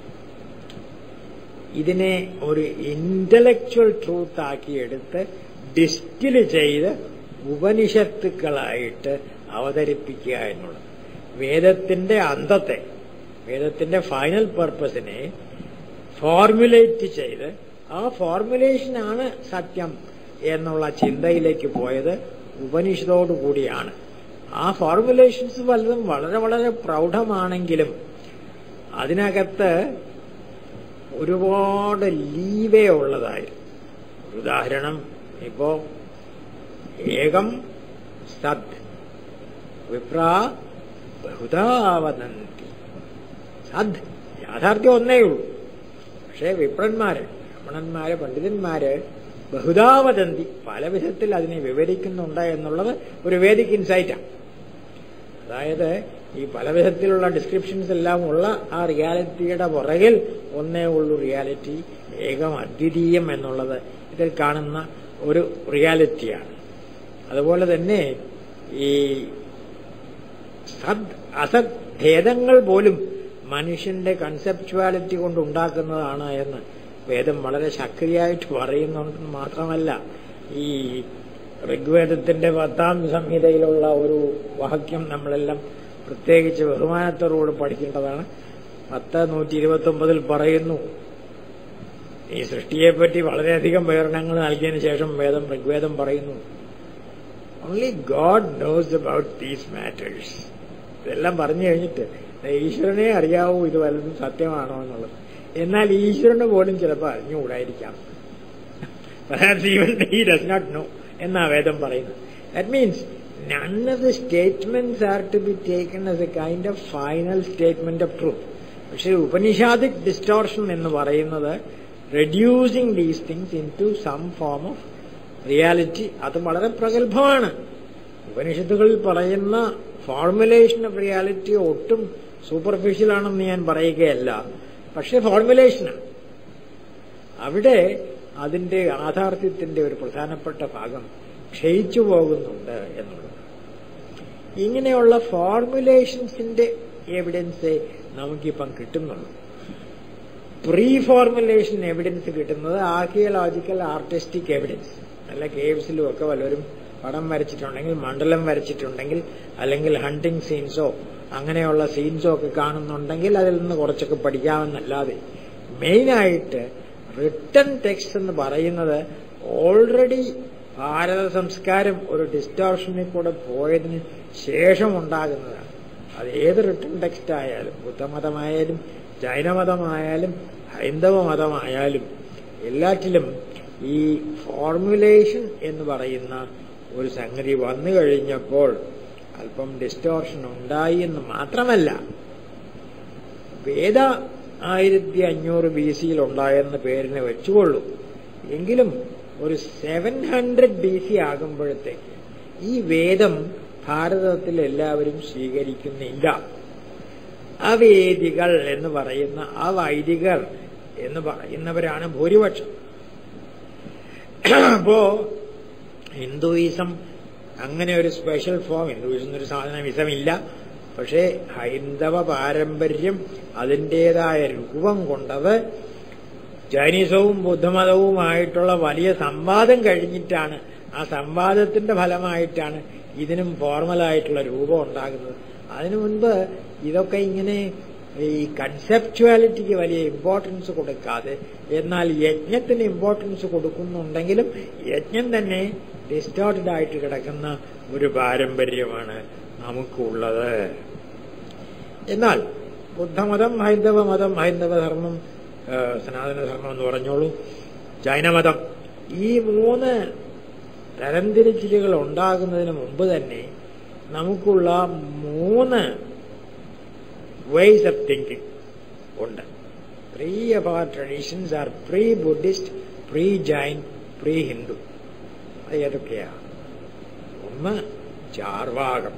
ഇതിനെ ഒരു ഇന്റലക്ച്വൽ ട്രൂത്ത് ആക്കിയെടുത്ത് ഡിസ്റ്റില് ചെയ്ത് ഉപനിഷത്തുക്കളായിട്ട് അവതരിപ്പിക്കുക എന്നുള്ളത് വേദത്തിന്റെ അന്തത്തെ വേദത്തിന്റെ ഫൈനൽ പർപ്പസിനെ ഫോർമുലേറ്റ് ചെയ്ത് ആ ഫോർമുലേഷനാണ് സത്യം എന്നുള്ള ചിന്തയിലേക്ക് പോയത് ഉപനിഷത്തോടുകൂടിയാണ് ആ ഫോർമുലേഷൻസ് പലതും വളരെ വളരെ പ്രൗഢമാണെങ്കിലും അതിനകത്ത് ഒരുപാട് ലീവേ ഉള്ളതായിരുന്നു ഉദാഹരണം ഇപ്പോ ഏകം സത് വിപ്ര ബഹുതാവതന്തി സത് യാഥാർത്ഥ്യം ഒന്നേ ഉള്ളൂ പക്ഷേ വിപ്രന്മാര് ബ്രാഹ്മണന്മാര് പണ്ഡിതന്മാര് ബഹുതാവതന്തി പല വിധത്തിൽ അതിനെ വിവരിക്കുന്നുണ്ട് എന്നുള്ളത് ഒരു വേദിക് ഇൻസൈറ്റാണ് അതായത് ഈ പല വിധത്തിലുള്ള ഡിസ്ക്രിപ്ഷൻസ് എല്ലാം ഉള്ള ആ റിയാലിറ്റിയുടെ പുറകിൽ ഒന്നേ ഉള്ളൂ റിയാലിറ്റി ഏകം അദ്വിതീയം എന്നുള്ളത് ഇതിൽ കാണുന്ന ഒരു റിയാലിറ്റിയാണ് അതുപോലെ തന്നെ ഈ സദ് അസത് ഭേദങ്ങൾ പോലും മനുഷ്യന്റെ കൺസെപ്ച്വാലിറ്റി കൊണ്ട് ഉണ്ടാക്കുന്നതാണ് എന്ന് വേദം വളരെ ശക്തിയായിട്ട് പറയുന്നുണ്ടെന്ന് മാത്രമല്ല ഈ ഋഗ്വേദത്തിന്റെ പത്താം സംഹിതയിലുള്ള ഒരു വാക്യം നമ്മളെല്ലാം പ്രത്യേകിച്ച് ബഹുമാനത്തോടുകൂടി പഠിക്കേണ്ടതാണ് പത്ത് നൂറ്റി ഇരുപത്തി ഒമ്പതിൽ പറയുന്നു ഈ സൃഷ്ടിയെപ്പറ്റി വളരെയധികം വിവരണങ്ങൾ നൽകിയതിനു ശേഷം വേദം ഋഗ്വേദം പറയുന്നു only God knows about these matters ഇതെല്ലാം പറഞ്ഞു കഴിഞ്ഞിട്ട് ഈശ്വരനെ അറിയാവൂ ഇത് വല്ലതും സത്യമാണോ എന്നുള്ളത് എന്നാൽ ഈശ്വരന് പോലും ചിലപ്പോൾ അറിഞ്ഞുകൂടായിരിക്കാം even he does not know എന്നാ വേദം പറയുന്നത് that means none of the statements are to be taken as a kind of final statement of truth പക്ഷെ ഉപനിഷാദിക് ഡിസ്റ്റോർഷൻ എന്ന് പറയുന്നത് reducing these things into some form of reality അത് വളരെ പ്രഗത്ഭമാണ് ഉപനിഷത്തുകളിൽ പറയുന്ന ഫോർമുലേഷൻ ഓഫ് റിയാലിറ്റി ഒട്ടും superficial ആണെന്ന് ഞാൻ പറയുകയല്ല പക്ഷെ ഫോർമുലേഷനാണ് അവിടെ അതിന്റെ യാഥാർത്ഥ്യത്തിന്റെ ഒരു പ്രധാനപ്പെട്ട ഭാഗം ക്ഷയിച്ചു പോകുന്നുണ്ട് എന്നുള്ളത് ഇങ്ങനെയുള്ള ഫോർമുലേഷൻസിന്റെ എവിഡൻസ് നമുക്കിപ്പം കിട്ടുന്നുള്ളൂ പ്രീ ഫോർമുലേഷൻ എവിഡൻസ് കിട്ടുന്നത് ആർക്കിയോളജിക്കൽ ആർട്ടിസ്റ്റിക് എവിഡൻസ് നല്ല കേവ്സിലും ഒക്കെ വല്ലവരും പടം വരച്ചിട്ടുണ്ടെങ്കിൽ മണ്ഡലം വരച്ചിട്ടുണ്ടെങ്കിൽ അല്ലെങ്കിൽ ഹണ്ടിങ് സീൻസോ അങ്ങനെയുള്ള സീൻസോ ഒക്കെ കാണുന്നുണ്ടെങ്കിൽ അതിൽ നിന്ന് കുറച്ചൊക്കെ പഠിക്കാമെന്നല്ലാതെ മെയിനായിട്ട് റിട്ടൺ ടെക്സ്റ്റ് എന്ന് പറയുന്നത് ഓൾറെഡി ഭാരത സംസ്കാരം ഒരു ഡിസ്റ്റോർഷനിൽ കൂടെ പോയതിന് ശേഷം ഉണ്ടാകുന്നതാണ് അത് ഏത് റിട്ടൺ ടെക്സ്റ്റ് ആയാലും ബുദ്ധമതമായാലും ജൈനമതമായാലും ഹൈന്ദവ മതമായാലും എല്ലാറ്റിലും ഈ ഫോർമുലേഷൻ എന്ന് പറയുന്ന ഒരു സംഗതി വന്നു കഴിഞ്ഞപ്പോൾ അല്പം ഡിസ്റ്റോർഷൻ ഉണ്ടായി എന്ന് മാത്രമല്ല വേദ ആയിരത്തി അഞ്ഞൂറ് ബി സിയിൽ ഉണ്ടായെന്ന പേരിനെ വെച്ചുകൊള്ളൂ എങ്കിലും ഒരു സെവൻ ഹൺഡ്രഡ് ബി സി ആകുമ്പോഴത്തേക്ക് ഈ വേദം ഭാരതത്തിൽ എല്ലാവരും സ്വീകരിക്കുന്നില്ല അവേദികൾ എന്ന് പറയുന്ന ആ വൈദികർ എന്ന് പറയുന്നവരാണ് ഭൂരിപക്ഷം അപ്പോ ഹിന്ദുയിസം അങ്ങനെ ഒരു സ്പെഷ്യൽ ഫോം ഹിന്ദുയിസം ഒരു സാധനം ഇസമില്ല പക്ഷേ ഹൈന്ദവ പാരമ്പര്യം അതിൻ്റെതായ രൂപം കൊണ്ടത് ജൈനിസവും ബുദ്ധമതവുമായിട്ടുള്ള വലിയ സംവാദം കഴിഞ്ഞിട്ടാണ് ആ സംവാദത്തിന്റെ ഫലമായിട്ടാണ് ഇതിനും ഫോർമലായിട്ടുള്ള രൂപം ഉണ്ടാകുന്നത് അതിനു മുൻപ് ഇതൊക്കെ ഇങ്ങനെ ഈ കൺസെപ്ച്വാലിറ്റിക്ക് വലിയ ഇമ്പോർട്ടൻസ് കൊടുക്കാതെ എന്നാൽ യജ്ഞത്തിന് ഇമ്പോർട്ടൻസ് കൊടുക്കുന്നുണ്ടെങ്കിലും യജ്ഞം തന്നെ ഡിസ്റ്റോർട്ടഡ് ആയിട്ട് കിടക്കുന്ന ഒരു പാരമ്പര്യമാണ് നമുക്കുള്ളത് എന്നാൽ ബുദ്ധമതം ഹൈന്ദവ മതം ഹൈന്ദവ ധർമ്മം സനാതന ധർമ്മം എന്ന് പറഞ്ഞോളൂ ജൈനമതം ഈ മൂന്ന് തരംതിരിച്ചിലുകൾ ഉണ്ടാകുന്നതിന് മുമ്പ് തന്നെ നമുക്കുള്ള മൂന്ന് വേസ് ഓഫ് തിങ്കിങ് ഉണ്ട് three of our traditions are pre Buddhist pre Jain pre Hindu അത് ഏതൊക്കെയാ ഒന്ന് ചാർവാകം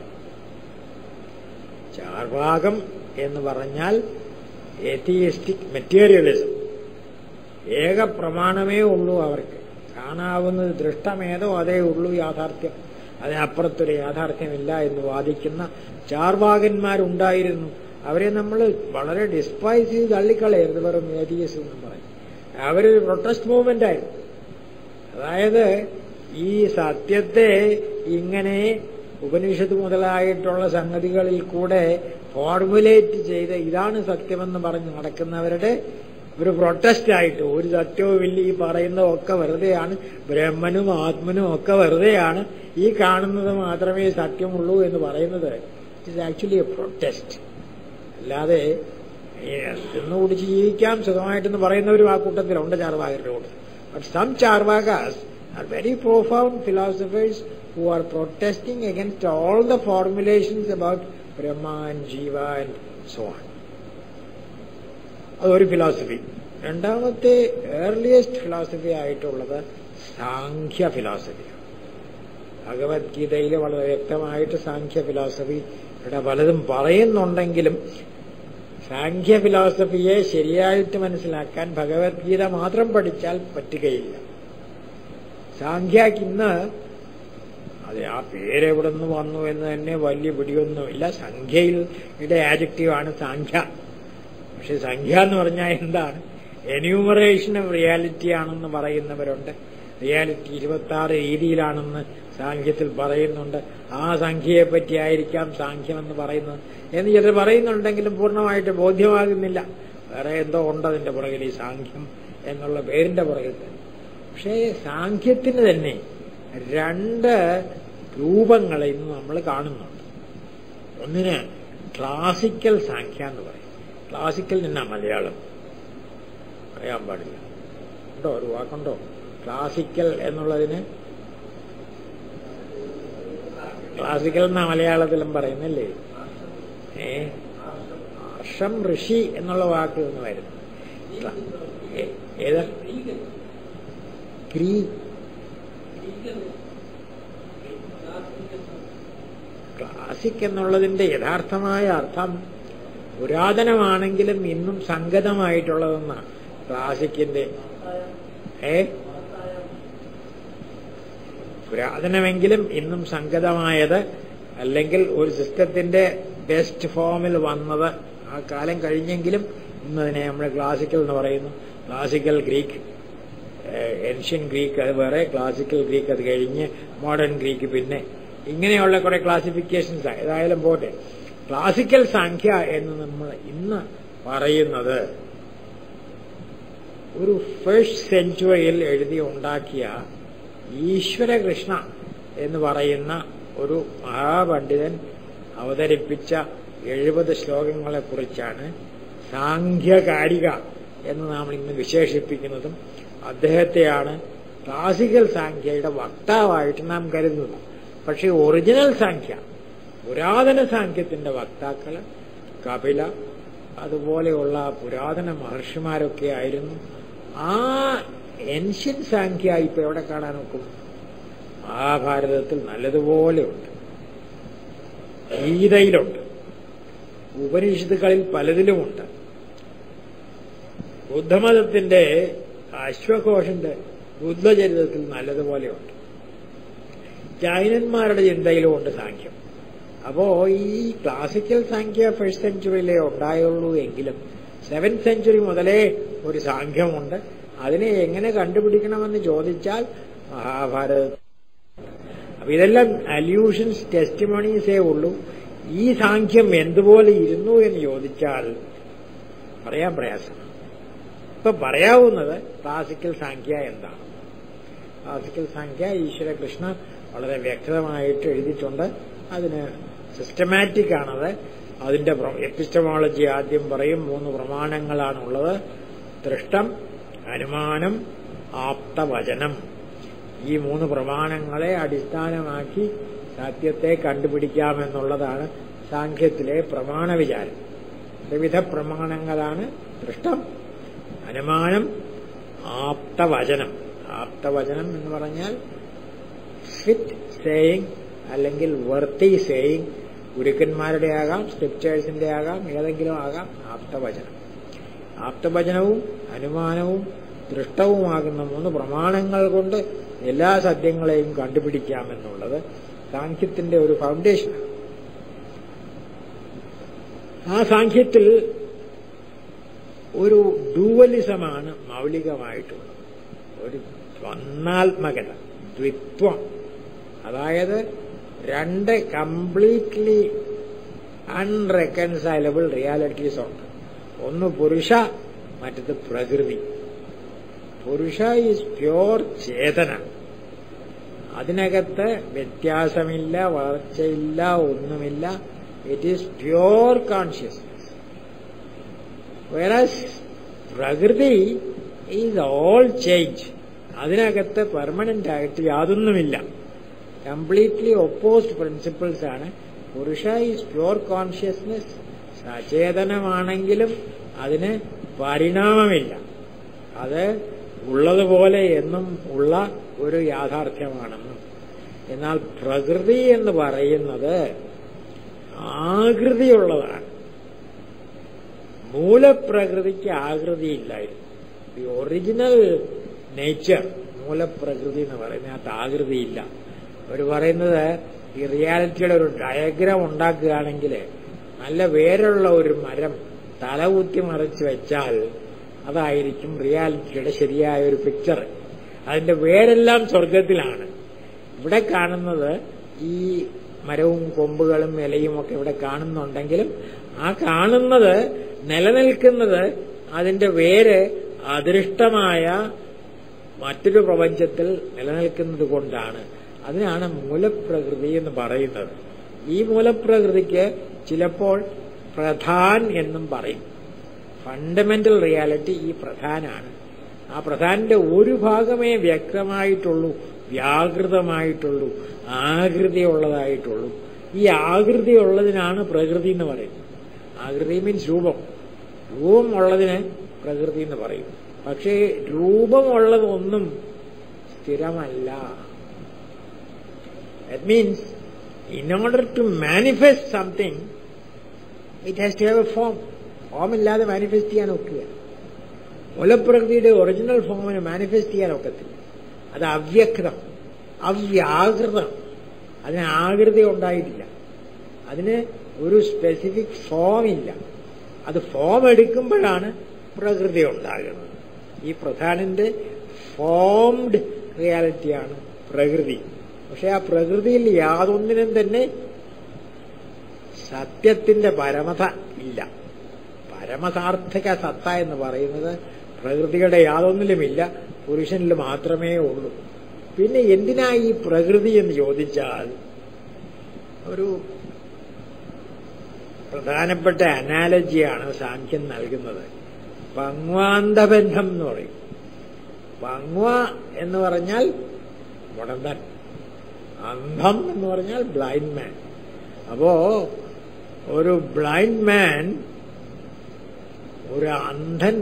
ചാർവാകം എന്ന് പറഞ്ഞാൽ എത്തിയിസ്റ്റിക് മെറ്റീരിയലിസം ഏക പ്രമാണമേ ഉള്ളൂ അവർക്ക് കാണാവുന്നത് ദൃഷ്ടമേതോ അതേ ഉള്ളൂ യാഥാർത്ഥ്യം അതിനപ്പുറത്തൊരു യാഥാർത്ഥ്യമില്ല എന്ന് വാദിക്കുന്ന ചാർവാകന്മാരുണ്ടായിരുന്നു അവരെ നമ്മൾ വളരെ ഡിസ്പൈസ് ചെയ്ത് തള്ളിക്കളയരുത് വെറും ഏതിയസ് എന്ന് പറയും അവരൊരു പ്രൊട്ടസ്റ്റ് മൂവ്മെന്റ് ആയിരുന്നു അതായത് ഈ സത്യത്തെ ഇങ്ങനെ ഉപനിഷത്ത് മുതലായിട്ടുള്ള സംഗതികളിൽ കൂടെ ഫോർമുലേറ്റ് ചെയ്ത് ഇതാണ് സത്യമെന്ന് പറഞ്ഞ് നടക്കുന്നവരുടെ ഒരു പ്രൊട്ടസ്റ്റ് ആയിട്ട് ഒരു സത്യവും ഇല്ല ഈ പറയുന്നതൊക്കെ വെറുതെയാണ് ബ്രഹ്മനും ആത്മനും ഒക്കെ വെറുതെയാണ് ഈ കാണുന്നത് മാത്രമേ സത്യമുള്ളൂ എന്ന് പറയുന്നത് it is actually a protest അല്ലാതെ തിന്നു കുടിച്ച് ജീവിക്കാം സുഖമായിട്ടെന്ന് പറയുന്നവരും ആ കൂട്ടത്തിലുണ്ട് ചാർവാകരുടെ കൂടെ but some Charvakas are very profound philosophers who are protesting against all the formulations about Brahma and Jiva and so ആണ് അതൊരു ഫിലോസഫി രണ്ടാമത്തെ ഏർലിയസ്റ്റ് ഫിലോസഫി ആയിട്ടുള്ളത് സാഖ്യ ഫിലോസഫി ഭഗവത്ഗീതയിൽ വളരെ വ്യക്തമായിട്ട് സാഖ്യ ഫിലോസഫിയുടെ പലതും പറയുന്നുണ്ടെങ്കിലും സാഖ്യ ഫിലോസഫിയെ ശരിയായിട്ട് മനസ്സിലാക്കാൻ ഭഗവത്ഗീത മാത്രം പഠിച്ചാൽ പറ്റുകയില്ല സാഖ്യക്ക് ഇന്ന് അതെ ആ പേരെവിടെ നിന്ന് വന്നു എന്ന് തന്നെ വലിയ പിടിയൊന്നുമില്ല സംഖ്യയുടെ ആജക്റ്റീവാണ് സാഖ്യ പക്ഷെ സംഖ്യ എന്ന് പറഞ്ഞാൽ എന്താണ് എന്യൂമറേഷൻ ഓഫ് റിയാലിറ്റി ആണെന്ന് പറയുന്നവരുണ്ട് റിയാലിറ്റി ഇരുപത്തി ആറ് രീതിയിലാണെന്ന് സാഖ്യത്തിൽ പറയുന്നുണ്ട് ആ സംഖ്യയെ പറ്റിയായിരിക്കാം സാഖ്യമെന്ന് പറയുന്നത് എന്ന് ചിലർ പറയുന്നുണ്ടെങ്കിലും പൂർണ്ണമായിട്ട് ബോധ്യമാകുന്നില്ല വേറെ എന്തോ ഉണ്ട് അതിന്റെ പുറകിൽ ഈ സാഖ്യം എന്നുള്ള പേരിന്റെ പുറകിൽ തന്നെ പക്ഷേ സാഖ്യത്തിന് തന്നെ രണ്ട് രൂപങ്ങൾ ഇന്ന് നമ്മൾ കാണുന്നുണ്ട് ഒന്നിന് ക്ലാസിക്കൽ സാഖ്യ എന്ന് പറയും ക്ലാസിക്കൽ നിന്നാ മലയാളം പറയാൻ പാടില്ല ഉണ്ടോ ഒരു വാക്കുണ്ടോ ക്ലാസിക്കൽ എന്നുള്ളതിന് ക്ലാസിക്കൽ എന്നാ മലയാളത്തിലും പറയുന്നല്ലേ ഏ ഹർഷം ഋഷി എന്നുള്ള വാക്കിൽ നിന്ന് വരുന്നു ഏതാ ക്രീ ക്ലാസിക് എന്നുള്ളതിന്റെ യഥാർത്ഥമായ അർത്ഥം പുരാതനമാണെങ്കിലും ഇന്നും സംഗതമായിട്ടുള്ളതെന്നാണ് ക്ലാസിക്കിന്റെ ഏ പുരാതനമെങ്കിലും ഇന്നും സംഗതമായത് അല്ലെങ്കിൽ ഒരു സിസ്റ്റത്തിന്റെ ബെസ്റ്റ് ഫോമിൽ വന്നത് ആ കാലം കഴിഞ്ഞെങ്കിലും ഇന്നതിനെ നമ്മൾ ക്ലാസിക്കൽ എന്ന് പറയുന്നു ക്ലാസിക്കൽ ഗ്രീക്ക് ഏൻഷ്യൻ ഗ്രീക്ക് അത് വേറെ ക്ലാസിക്കൽ ഗ്രീക്ക് അത് കഴിഞ്ഞ് മോഡേൺ ഗ്രീക്ക് പിന്നെ ഇങ്ങനെയുള്ള കുറെ ക്ലാസിഫിക്കേഷൻസ് ഏതായാലും പോട്ടെ ക്ലാസിക്കൽ സംഖ്യ എന്ന് നമ്മൾ ഇന്ന് പറയുന്നത് ഒരു ഫസ്റ്റ് സെഞ്ചുറിയിൽ എഴുതി ഉണ്ടാക്കിയ ഈശ്വരകൃഷ്ണ എന്ന് പറയുന്ന ഒരു മഹാപണ്ഡിതൻ അവതരിപ്പിച്ച എഴുപത് ശ്ലോകങ്ങളെ കുറിച്ചാണ് സാഖ്യകാരിക എന്ന് നാം ഇന്ന് വിശേഷിപ്പിക്കുന്നതും അദ്ദേഹത്തെയാണ് ക്ലാസിക്കൽ സാഖ്യയുടെ വക്താവായിട്ട് നാം കരുതുന്നത് പക്ഷെ ഒറിജിനൽ സാഖ്യ പുരാതന സാഖ്യത്തിന്റെ വക്താക്കള് കപില അതുപോലെയുള്ള പുരാതന മഹർഷിമാരൊക്കെ ആയിരുന്നു ആ എൻഷ്യൻ സാഖ്യ ഇപ്പൊ എവിടെ കാണാൻ നോക്കും മഹാഭാരതത്തിൽ നല്ലതുപോലെ ഉണ്ട് ഗീതയിലുണ്ട് ഉപനിഷത്തുകളിൽ പലതിലുമുണ്ട് ബുദ്ധമതത്തിന്റെ അശ്വഘോഷന്റെ ബുദ്ധചരിതത്തിൽ നല്ലതുപോലെയുണ്ട് ജൈനന്മാരുടെ ചിന്തയിലും ഉണ്ട് സാഖ്യം അപ്പോ ഈ ക്ലാസിക്കൽ സാഖ്യ ഫസ്റ്റ് സെഞ്ചുറിയിലേ ഉണ്ടായുള്ളൂ എങ്കിലും സെവൻത് സെഞ്ചുറി മുതലേ ഒരു സാഖ്യമുണ്ട് അതിനെ എങ്ങനെ കണ്ടുപിടിക്കണമെന്ന് ചോദിച്ചാൽ മഹാഭാരത അപ്പൊ ഇതെല്ലാം അല്യൂഷൻസ് ടെസ്റ്റിമോണീസേ ഉള്ളൂ ഈ സാഖ്യം എന്തുപോലെ ഇരുന്നു എന്ന് ചോദിച്ചാൽ പറയാൻ പ്രയാസം ഇപ്പൊ പറയാവുന്നത് ക്ലാസിക്കൽ സാഖ്യ എന്താണ് ക്ലാസിക്കൽ സാഖ്യ ഈശ്വര കൃഷ്ണ വളരെ വ്യക്തമായിട്ട് എഴുതിയിട്ടുണ്ട് അതിന് സിസ്റ്റമാറ്റിക് ആണത് അതിന്റെ എപ്പിസ്റ്റമോളജി ആദ്യം പറയും മൂന്ന് പ്രമാണങ്ങളാണുള്ളത് ദൃഷ്ടം അനുമാനം ആപ്തവചനം ഈ മൂന്ന് പ്രമാണങ്ങളെ അടിസ്ഥാനമാക്കി സത്യത്തെ കണ്ടുപിടിക്കാമെന്നുള്ളതാണ് സാഖ്യത്തിലെ പ്രമാണ വിചാരം വിവിധ പ്രമാണങ്ങളാണ് ദൃഷ്ടം അനുമാനം ആപ്തവചനം ആപ്തവചനം എന്ന് പറഞ്ഞാൽ ഫിറ്റ് സേയിങ് അല്ലെങ്കിൽ വർത്തി സേയിങ് ഗുരുക്കന്മാരുടെ ആകാം സ്ക്രിപ്റ്റേഴ്സിന്റെ ആകാം ഏതെങ്കിലും ആകാം ആപ്തവചനം ആപ്തവചനവും അനുമാനവും ദൃഷ്ടവുമാകുന്ന മൂന്ന് പ്രമാണങ്ങൾ കൊണ്ട് എല്ലാ സത്യങ്ങളെയും കണ്ടുപിടിക്കാമെന്നുള്ളത് സാഖ്യത്തിന്റെ ഒരു ഫൗണ്ടേഷനാണ് ആ സാഖ്യത്തിൽ ഒരു ഡൂവലിസമാണ് മൗലികമായിട്ടുള്ളത് ഒരു ദ്വന്നാത്മകത ദ്വിത്വം അതായത് രണ്ട് കംപ്ലീറ്റ്ലി അൺറെക്കൺസൈലബിൾ റിയാലിറ്റീസ് ഉണ്ട് ഒന്ന് പുരുഷ മറ്റത് പ്രകൃതി പുരുഷ ഈസ് പ്യോർ ചേതന അതിനകത്ത് വ്യത്യാസമില്ല വളർച്ചയില്ല ഒന്നുമില്ല it is pure consciousness whereas prakriti is all change അതിനകത്ത് പെർമനന്റ് ആയിട്ട് യാതൊന്നുമില്ല കംപ്ലീറ്റ്ലി ഒപ്പോസ്ഡ് പ്രിൻസിപ്പിൾസ് ആണ് പുരുഷ ഈസ് പ്യോർ കോൺഷ്യസ്നസ് സചേതനമാണെങ്കിലും അതിന് പരിണാമമില്ല അത് ഉള്ളതുപോലെ എന്നും ഉള്ള ഒരു യാഥാർത്ഥ്യമാണെന്നും എന്നാൽ പ്രകൃതി എന്ന് പറയുന്നത് ആകൃതിയുള്ളതാണ് മൂലപ്രകൃതിക്ക് ആകൃതിയില്ലായിരുന്നു ദി ഒറിജിനൽ നേച്ചർ മൂലപ്രകൃതി എന്ന് പറയുന്നതിനകത്ത് ആകൃതിയില്ല അവർ പറയുന്നത് ഈ റിയാലിറ്റിയുടെ ഒരു ഡയഗ്രാം ഉണ്ടാക്കുകയാണെങ്കിൽ നല്ല വേരുള്ള ഒരു മരം തലകുത്തി മറിച്ച് വെച്ചാൽ അതായിരിക്കും റിയാലിറ്റിയുടെ ശരിയായ ഒരു പിക്ചർ അതിന്റെ വേരെല്ലാം സ്വർഗത്തിലാണ് ഇവിടെ കാണുന്നത് ഈ മരവും കൊമ്പുകളും ഇലയും ഒക്കെ ഇവിടെ കാണുന്നുണ്ടെങ്കിലും ആ കാണുന്നത് നിലനിൽക്കുന്നത് അതിന്റെ വേര് അദൃഷ്ടമായ മറ്റൊരു പ്രപഞ്ചത്തിൽ നിലനിൽക്കുന്നത് കൊണ്ടാണ് അതിനാണ് മൂലപ്രകൃതി എന്ന് പറയുന്നത് ഈ മൂലപ്രകൃതിക്ക് ചിലപ്പോൾ പ്രധാൻ എന്നും പറയും ഫണ്ടമെന്റൽ റിയാലിറ്റി ഈ പ്രധാനാണ് ആ പ്രധാനിന്റെ ഒരു ഭാഗമേ വ്യക്തമായിട്ടുള്ളൂ വ്യാകൃതമായിട്ടുള്ളൂ ആകൃതിയുള്ളതായിട്ടുള്ളൂ ഈ ആകൃതി ഉള്ളതിനാണ് പ്രകൃതി എന്ന് പറയുന്നത് ആകൃതി മീൻസ് രൂപം രൂപം ഉള്ളതിന് പ്രകൃതി എന്ന് പറയും പക്ഷേ രൂപമുള്ളതൊന്നും സ്ഥിരമല്ല that means in order to manifest something it has to have a form form ഇല്ലാതെ മാനിഫെസ്റ്റ് ചെയ്യാൻ ഒക്കുക മൂലപ്രകൃതിയുടെ ഒറിജിനൽ ഫോമിന് മാനിഫെസ്റ്റ് ചെയ്യാൻ ഒക്കത്തില്ല അത് അവ്യക്തം അവ്യാകൃതം അതിന് ആകൃതി ഉണ്ടായിട്ടില്ല അതിന് ഒരു സ്പെസിഫിക് ഫോം ഇല്ല അത് ഫോം എടുക്കുമ്പോഴാണ് പ്രകൃതി ഉണ്ടാകുന്നത് ഈ പ്രധാനന്റെ ഫോംഡ് റിയാലിറ്റിയാണ് പ്രകൃതി പക്ഷെ ആ പ്രകൃതിയിൽ യാതൊന്നിനും തന്നെ സത്യത്തിന്റെ പരമത ഇല്ല പരമസാർത്ഥക സത്ത എന്ന് പറയുന്നത് പ്രകൃതിയുടെ യാതൊന്നിലുമില്ല പുരുഷനിൽ മാത്രമേ ഉള്ളൂ പിന്നെ എന്തിനാ ഈ പ്രകൃതി എന്ന് ചോദിച്ചാൽ ഒരു പ്രധാനപ്പെട്ട അനാലജിയാണ് സാഖ്യം നൽകുന്നത് പങ്വാന്തബന്ധം എന്ന് പറയും പങ്വ എന്ന് പറഞ്ഞാൽ മുടന്തൻ അന്ധം എന്ന് പറഞ്ഞാൽ ബ്ലൈൻഡ് മാൻ അപ്പോ ഒരു ബ്ലൈൻഡ് മാൻ ഒരു അന്ധൻ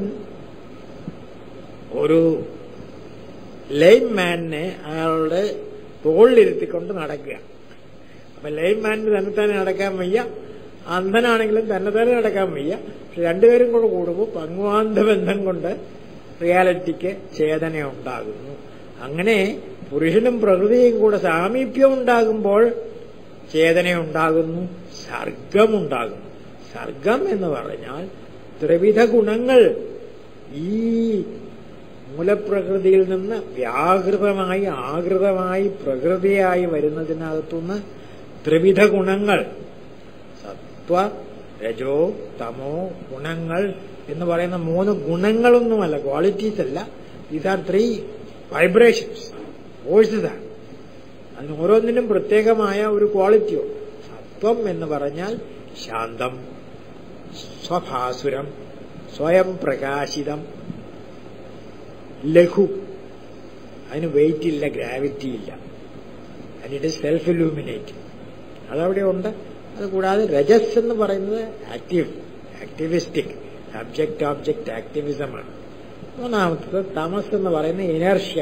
ഒരു ലൈൻ മാനിനെ അയാളുടെ തോളിലിരുത്തിക്കൊണ്ട് നടക്കുക അപ്പൊ ലൈൻ മാനിന് തന്നെ തന്നെ നടക്കാൻ വയ്യ അന്ധനാണെങ്കിലും തന്നെ തന്നെ നടക്കാൻ വയ്യ പക്ഷെ രണ്ടുപേരും കൂടെ കൂടുമ്പോൾ പങ്കുവാന്ത ബന്ധം കൊണ്ട് റിയാലിറ്റിക്ക് ചേതന ഉണ്ടാകുന്നു അങ്ങനെ പുരുഷനും പ്രകൃതിയും കൂടെ സാമീപ്യം ഉണ്ടാകുമ്പോൾ ചേതനയുണ്ടാകുന്നു സർഗമുണ്ടാകുന്നു സർഗം എന്ന് പറഞ്ഞാൽ ത്രിവിധ ഗുണങ്ങൾ ഈ മൂലപ്രകൃതിയിൽ നിന്ന് വ്യാകൃതമായി ആകൃതമായി പ്രകൃതിയായി വരുന്നതിനകത്തുനിന്ന് ത്രിവിധ ഗുണങ്ങൾ സത്വ രജോ തമോ ഗുണങ്ങൾ എന്ന് പറയുന്ന മൂന്ന് ഗുണങ്ങളൊന്നുമല്ല ക്വാളിറ്റീസ് അല്ല these are three vibrations forces ആണ് അതിന് ഓരോന്നിനും പ്രത്യേകമായ ഒരു ക്വാളിറ്റിയോ സത്വം എന്ന് പറഞ്ഞാൽ ശാന്തം സ്വഭാസുരം സ്വയം പ്രകാശിതം ലഘു അതിന് വെയിറ്റ് ഇല്ല ഗ്രാവിറ്റി ഇല്ല and it is self illuminate അതവിടെ ഉണ്ട് അത് കൂടാതെ രജസ് എന്ന് പറയുന്നത് ആക്റ്റീവ് ആക്ടിവിസ്റ്റിക് സബ്ജക്ട് ഓബ്ജക്ട് ആക്ടിവിസമാണ് മൂന്നാമത്തത് തമസ് എന്ന് പറയുന്ന ഇനർഷ്യ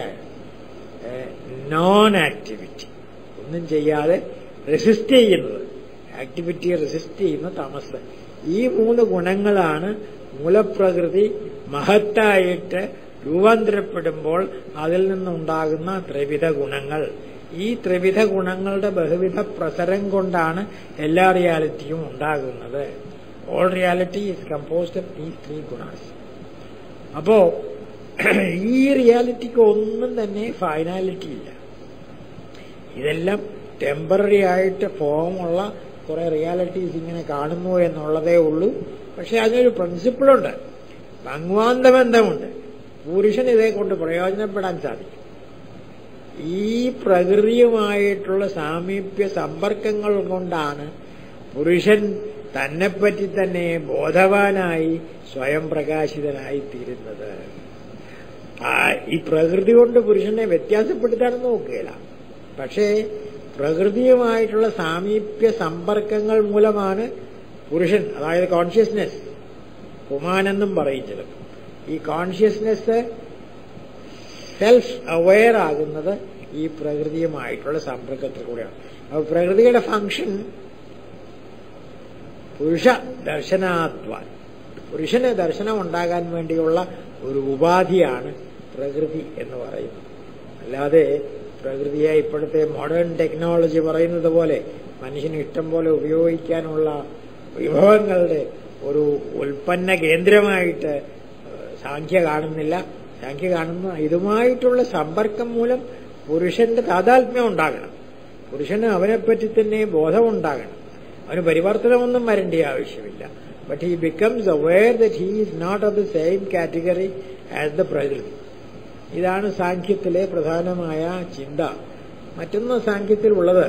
നോൺ ആക്ടിവിറ്റി ഒന്നും ചെയ്യാതെ റെസിസ്റ്റ് ചെയ്യുന്നത് ആക്ടിവിറ്റിയെ റെസിസ്റ്റ് ചെയ്യുന്ന തമസ് ഈ മൂന്ന് ഗുണങ്ങളാണ് മൂലപ്രകൃതി മഹത്തായിട്ട് രൂപാന്തരപ്പെടുമ്പോൾ അതിൽ നിന്നുണ്ടാകുന്ന ത്രിവിധ ഗുണങ്ങൾ ഈ ത്രിവിധ ഗുണങ്ങളുടെ ബഹുവിധ പ്രസരം കൊണ്ടാണ് എല്ലാ റിയാലിറ്റിയും ഉണ്ടാകുന്നത് all reality is composed of ഈ ത്രീ ഗുണാസ് അപ്പോ ഈ റിയാലിറ്റിക്ക് ഒന്നും തന്നെ ഫൈനാലിറ്റി ഇല്ല ഇതെല്ലാം ടെമ്പററി ആയിട്ട് ഫോമുള്ള കുറെ റിയാലിറ്റീസ് ഇങ്ങനെ കാണുന്നു എന്നുള്ളതേ ഉള്ളൂ പക്ഷെ അതിനൊരു പ്രിൻസിപ്പിളുണ്ട് ഭംഗവാന്ത ബന്ധമുണ്ട് പുരുഷൻ ഇതേ കൊണ്ട് പ്രയോജനപ്പെടാൻ സാധിക്കും ഈ പ്രകൃതിയുമായിട്ടുള്ള സാമീപ്യ സമ്പർക്കങ്ങൾ കൊണ്ടാണ് പുരുഷൻ തന്നെപ്പറ്റി തന്നെ ബോധവാനായി സ്വയം പ്രകാശിതനായി തീരുന്നത് ഈ പ്രകൃതി കൊണ്ട് പുരുഷനെ വ്യത്യാസപ്പെടുത്താനൊന്നും നോക്കുകയില്ല പക്ഷേ പ്രകൃതിയുമായിട്ടുള്ള സാമീപ്യ സമ്പർക്കങ്ങൾ മൂലമാണ് പുരുഷൻ അതായത് കോൺഷ്യസ്നെസ് കുമാനെന്നും പറയും ചിലപ്പോൾ ഈ കോൺഷ്യസ്നെസ് സെൽഫ് അവെയർ ആകുന്നത് ഈ പ്രകൃതിയുമായിട്ടുള്ള സമ്പർക്കത്തിൽ കൂടെയാണ് അപ്പൊ പ്രകൃതിയുടെ ഫംഗ്ഷൻ പുരുഷ ദർശനാത്വാൻ പുരുഷന് ദർശനം ഉണ്ടാകാൻ വേണ്ടിയുള്ള ഒരു ഉപാധിയാണ് പ്രകൃതി എന്ന് പറയുന്നത് അല്ലാതെ പ്രകൃതിയെ ഇപ്പോഴത്തെ മോഡേൺ ടെക്നോളജി പറയുന്നത് പോലെ മനുഷ്യന് ഇഷ്ടം പോലെ ഉപയോഗിക്കാനുള്ള വിഭവങ്ങളുടെ ഒരു ഉൽപ്പന്ന കേന്ദ്രമായിട്ട് സാഖ്യ കാണുന്നില്ല സാഖ്യ കാണുന്ന ഇതുമായിട്ടുള്ള സമ്പർക്കം മൂലം പുരുഷന്റെ താതാത്മ്യം ഉണ്ടാകണം പുരുഷന് അവനെപ്പറ്റി തന്നെ ബോധമുണ്ടാകണം അവന് പരിവർത്തനമൊന്നും വരേണ്ട ആവശ്യമില്ല but he becomes aware that he is not of the same category as the prakriti ഇതാണ് സാഖ്യത്തിലെ പ്രധാനമായ ചിന്ത മറ്റൊന്ന് സാഖ്യത്തിലുള്ളത്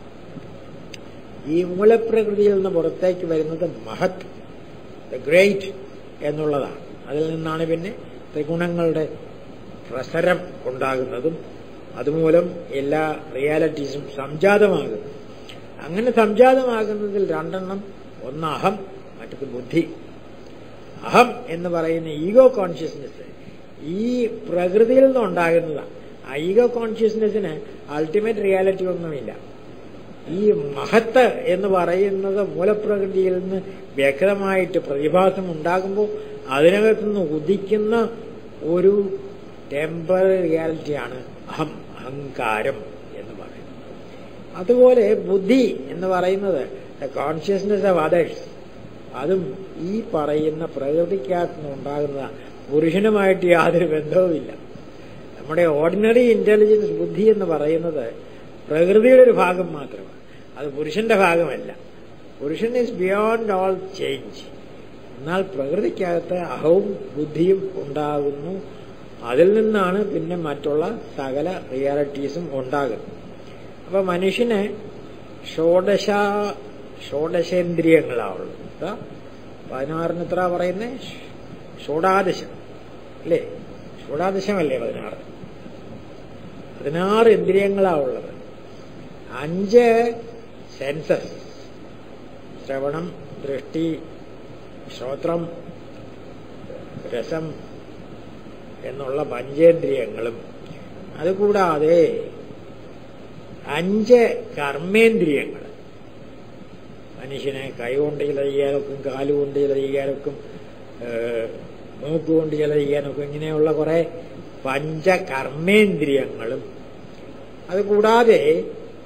ഈ മൂലപ്രകൃതിയിൽ നിന്ന് പുറത്തേക്ക് വരുന്നത് മഹത് ദ ഗ്രേറ്റ് എന്നുള്ളതാണ് അതിൽ നിന്നാണ് പിന്നെ ത്രിഗുണങ്ങളുടെ പ്രസരം ഉണ്ടാകുന്നതും അതുമൂലം എല്ലാ റിയാലിറ്റീസും സംജാതമാകുന്നു അങ്ങനെ സംജാതമാകുന്നതിൽ രണ്ടെണ്ണം ഒന്ന് അഹം മറ്റത് ബുദ്ധി അഹം എന്ന് പറയുന്ന ഈഗോ കോൺഷ്യസ്നെസ് ഈ പ്രകൃതിയിൽ നിന്നുണ്ടാകുന്നതാണ് ആ ഈഗോ കോൺഷ്യസ്നെസ്സിന് അൾട്ടിമേറ്റ് റിയാലിറ്റി ഒന്നുമില്ല ഈ മഹത്ത് എന്ന് പറയുന്നത് മൂലപ്രകൃതിയിൽ നിന്ന് വ്യക്തമായിട്ട് പ്രതിഭാസം ഉണ്ടാകുമ്പോൾ അതിനകത്തുനിന്ന് ഉദിക്കുന്ന ഒരു ടെമ്പററി റിയാലിറ്റിയാണ് അഹം അഹങ്കാരം എന്ന് പറയുന്നത് അതുപോലെ ബുദ്ധി എന്ന് പറയുന്നത് കോൺഷ്യസ്നെസ് ഓഫ് അതേഴ്സ് അതും ഈ പറയുന്ന പ്രകൃതിക്കകത്ത് ഉണ്ടാകുന്ന പുരുഷനുമായിട്ട് യാതൊരു ബന്ധവുമില്ല നമ്മുടെ ഓർഡിനറി ഇന്റലിജൻസ് ബുദ്ധി എന്ന് പറയുന്നത് പ്രകൃതിയുടെ ഒരു ഭാഗം മാത്രമാണ് അത് പുരുഷന്റെ ഭാഗമല്ല പുരുഷൻ ഈസ് ബിയോണ്ട് ഓൾ ചേഞ്ച് എന്നാൽ പ്രകൃതിക്കകത്ത് അഹവും ബുദ്ധിയും ഉണ്ടാകുന്നു അതിൽ നിന്നാണ് പിന്നെ മറ്റുള്ള സകല റിയാലിറ്റീസും ഉണ്ടാകുന്നത് അപ്പൊ മനുഷ്യന് ഷോഡശ ഷോഡശേന്ദ്രിയങ്ങളാവുള്ളൂ എന്താ പതിനാറിന് എത്ര പറയുന്നേ ഷോഡാദശം അല്ലേ ഷോഡാദശമല്ലേ പതിനാറ് പതിനാറ് ഇന്ദ്രിയങ്ങളാവുള്ളത് അഞ്ച് സെൻസസ് ശ്രവണം ദൃഷ്ടി ശ്രോത്രം രസം എന്നുള്ള പഞ്ചേന്ദ്രിയങ്ങളും അതുകൂടാതെ അഞ്ച് കർമ്മേന്ദ്രിയങ്ങൾ മനുഷ്യനെ കൈകൊണ്ട് ചില ചെയ്യാനൊക്കും കാലുകൊണ്ട് ചില ചെയ്യാനൊക്കും മൂക്കുകൊണ്ട് ചില ചെയ്യാനൊക്കും ഇങ്ങനെയുള്ള കുറെ പഞ്ചകർമ്മേന്ദ്രിയങ്ങളും അതുകൂടാതെ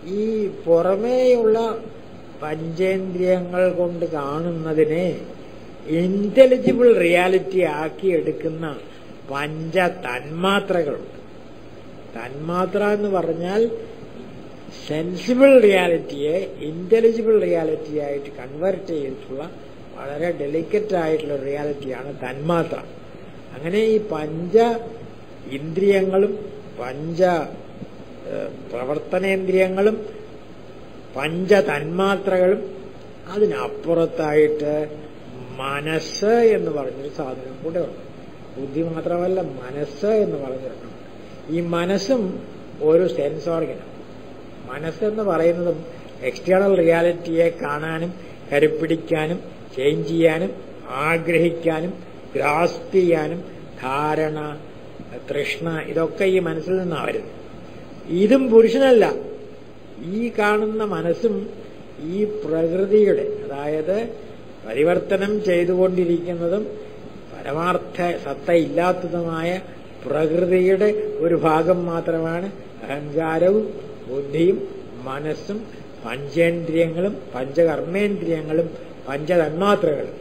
ഈ പുറമേയുള്ള പഞ്ചേന്ദ്രിയങ്ങൾ കൊണ്ട് കാണുന്നതിനെ ഇന്റലിജിബിൾ റിയാലിറ്റി ആക്കിയെടുക്കുന്ന പഞ്ച തന്മാത്രകളുണ്ട് തന്മാത്ര എന്ന് പറഞ്ഞാൽ സെൻസിബിൾ റിയാലിറ്റിയെ ഇന്റലിജിബിൾ റിയാലിറ്റി ആയിട്ട് കൺവേർട്ട് ചെയ്തിട്ടുള്ള വളരെ ഡെലിക്കറ്റ് ആയിട്ടുള്ള റിയാലിറ്റിയാണ് തന്മാത്ര അങ്ങനെ ഈ പഞ്ച ഇന്ദ്രിയങ്ങളും പഞ്ച ഏഹ്, പ്രവർത്തനേന്ദ്രിയങ്ങളും പഞ്ച തന്മാത്രകളും അതിനപ്പുറത്തായിട്ട് മനസ്സ് എന്ന് പറഞ്ഞൊരു സാധനം കൂടെ ഉണ്ട് ബുദ്ധി മാത്രമല്ല മനസ്സ് എന്ന് പറഞ്ഞിട്ടുണ്ട് ഈ മനസ്സും ഒരു സെൻസ് ഓർഗനാണ് മനസ്സെന്ന് പറയുന്നതും എക്സ്റ്റേണൽ റിയാലിറ്റിയെ കാണാനും കരുപ്പിടിക്കാനും ചേഞ്ച് ചെയ്യാനും ആഗ്രഹിക്കാനും ഗ്രാസ്പ് ചെയ്യാനും ധാരണ തൃഷ്ണ ഇതൊക്കെ ഈ മനസ്സിൽ നിന്നാണ് വരുന്നത് ഇതും പുരുഷനല്ല ഈ കാണുന്ന മനസ്സും ഈ പ്രകൃതിയുടെ അതായത് പരിവർത്തനം ചെയ്തുകൊണ്ടിരിക്കുന്നതും പരമാർത്ഥ സത്തയില്ലാത്തതുമായ പ്രകൃതിയുടെ ഒരു ഭാഗം മാത്രമാണ് അഹങ്കാരവും ബുദ്ധിയും മനസ്സും പഞ്ചേന്ദ്രിയങ്ങളും പഞ്ചകർമ്മേന്ദ്രിയങ്ങളും പഞ്ചതന്മാത്രകളും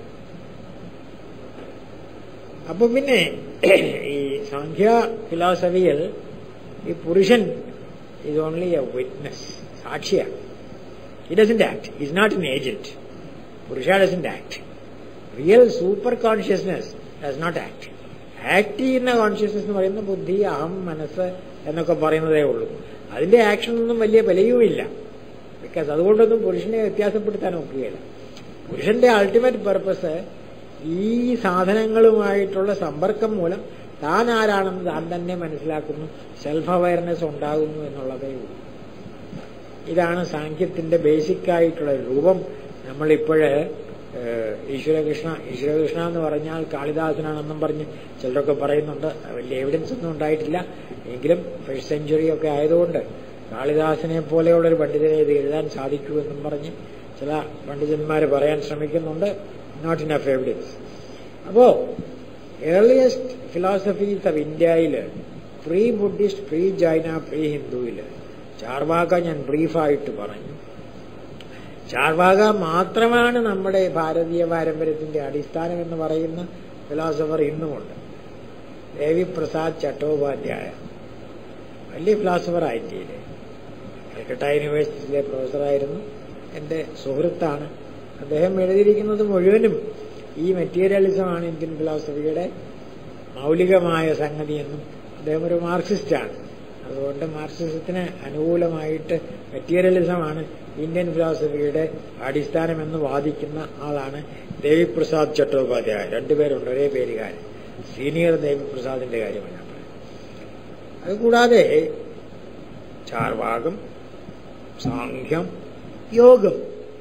അപ്പൊ പിന്നെ ഈ സാഖ്യ ഫിലോസഫിയിൽ ഈ പുരുഷൻ is only a witness, സാക്ഷിയ He doesn't act. He's not an agent. Purusha doesn't act. Real super consciousness does not act. Act ചെയ്യുന്ന കോൺഷ്യസ്നസ് എന്ന് പറയുന്ന ബുദ്ധി അഹം മനസ്സ് എന്നൊക്കെ പറയുന്നതേ ഉള്ളൂ അതിന്റെ ആക്ഷനൊന്നും വലിയ വിലയുമില്ല ബിക്കോസ് അതുകൊണ്ടൊന്നും പുരുഷനെ വ്യത്യാസപ്പെടുത്താൻ ഒക്കുകയില്ല പുരുഷന്റെ അൾട്ടിമേറ്റ് പർപ്പസ് ഈ സാധനങ്ങളുമായിട്ടുള്ള സമ്പർക്കം മൂലം താൻ ആരാണെന്ന് താൻ തന്നെ മനസ്സിലാക്കുന്നു സെൽഫ് അവയർനെസ് ഉണ്ടാകുന്നു എന്നുള്ളതേ ഉള്ളൂ ഇതാണ് സാഖ്യത്തിന്റെ ബേസിക് ആയിട്ടുള്ള രൂപം നമ്മളിപ്പോഴ് ഈശ്വരകൃഷ്ണ ഈശ്വരകൃഷ്ണ എന്ന് പറഞ്ഞാൽ കാളിദാസനാണെന്നും പറഞ്ഞ് ചിലരൊക്കെ പറയുന്നുണ്ട് വലിയ എവിഡൻസ് ഒന്നും ഉണ്ടായിട്ടില്ല എങ്കിലും ഫസ്റ്റ് സെഞ്ചുറി ഒക്കെ ആയതുകൊണ്ട് കാളിദാസനെ പോലെയുള്ള ഒരു പണ്ഡിതനെ ഇത് എഴുതാൻ സാധിക്കൂ എന്നും പറഞ്ഞ് ചില പണ്ഡിതന്മാർ പറയാൻ ശ്രമിക്കുന്നുണ്ട് നോട്ട് ഇനഫ് എവിഡൻസ് അപ്പോ ഏർലിയസ്റ്റ് ഫിലോസഫീസ് ഓഫ് ഇന്ത്യയില് pre Buddhist pre Jaina pre ഹിന്ദുവില് ചാർവാക ഞാൻ ബ്രീഫായിട്ട് പറഞ്ഞു ചാർവാക മാത്രമാണ് നമ്മുടെ ഭാരതീയ പാരമ്പര്യത്തിന്റെ അടിസ്ഥാനം എന്ന് പറയുന്ന ഫിലോസഫർ ഇന്നുമുണ്ട് ദേവിപ്രസാദ് ചട്ടോപാധ്യായ വലിയ ഫിലോസഫർ ഇന്ത്യയിലെ കൽക്കട്ട യൂണിവേഴ്സിറ്റിയിലെ പ്രൊഫസറായിരുന്നു എന്റെ സുഹൃത്താണ് അദ്ദേഹം എഴുതിയിരിക്കുന്നത് മുഴുവനും ഈ മെറ്റീരിയലിസമാണ് ഇന്ത്യൻ ഫിലോസഫിയുടെ മൗലികമായ സംഗതിയെന്നും അദ്ദേഹം ഒരു മാർക്സിസ്റ്റാണ് അതുകൊണ്ട് മാർക്സിസത്തിന് അനുകൂലമായിട്ട് മെറ്റീരിയലിസമാണ് ഇന്ത്യൻ ഫിലോസഫിയുടെ അടിസ്ഥാനമെന്ന് വാദിക്കുന്ന ആളാണ് ദേവിപ്രസാദ് ചട്ടോപാധ്യായ രണ്ടുപേരുണ്ട് ഒരേ പേരുകാരൻ സീനിയർ ദേവിപ്രസാദിന്റെ കാര്യമാണ് ഞാൻ പറയുന്നത് അതുകൂടാതെ ചാർവാകം സാഖ്യം യോഗം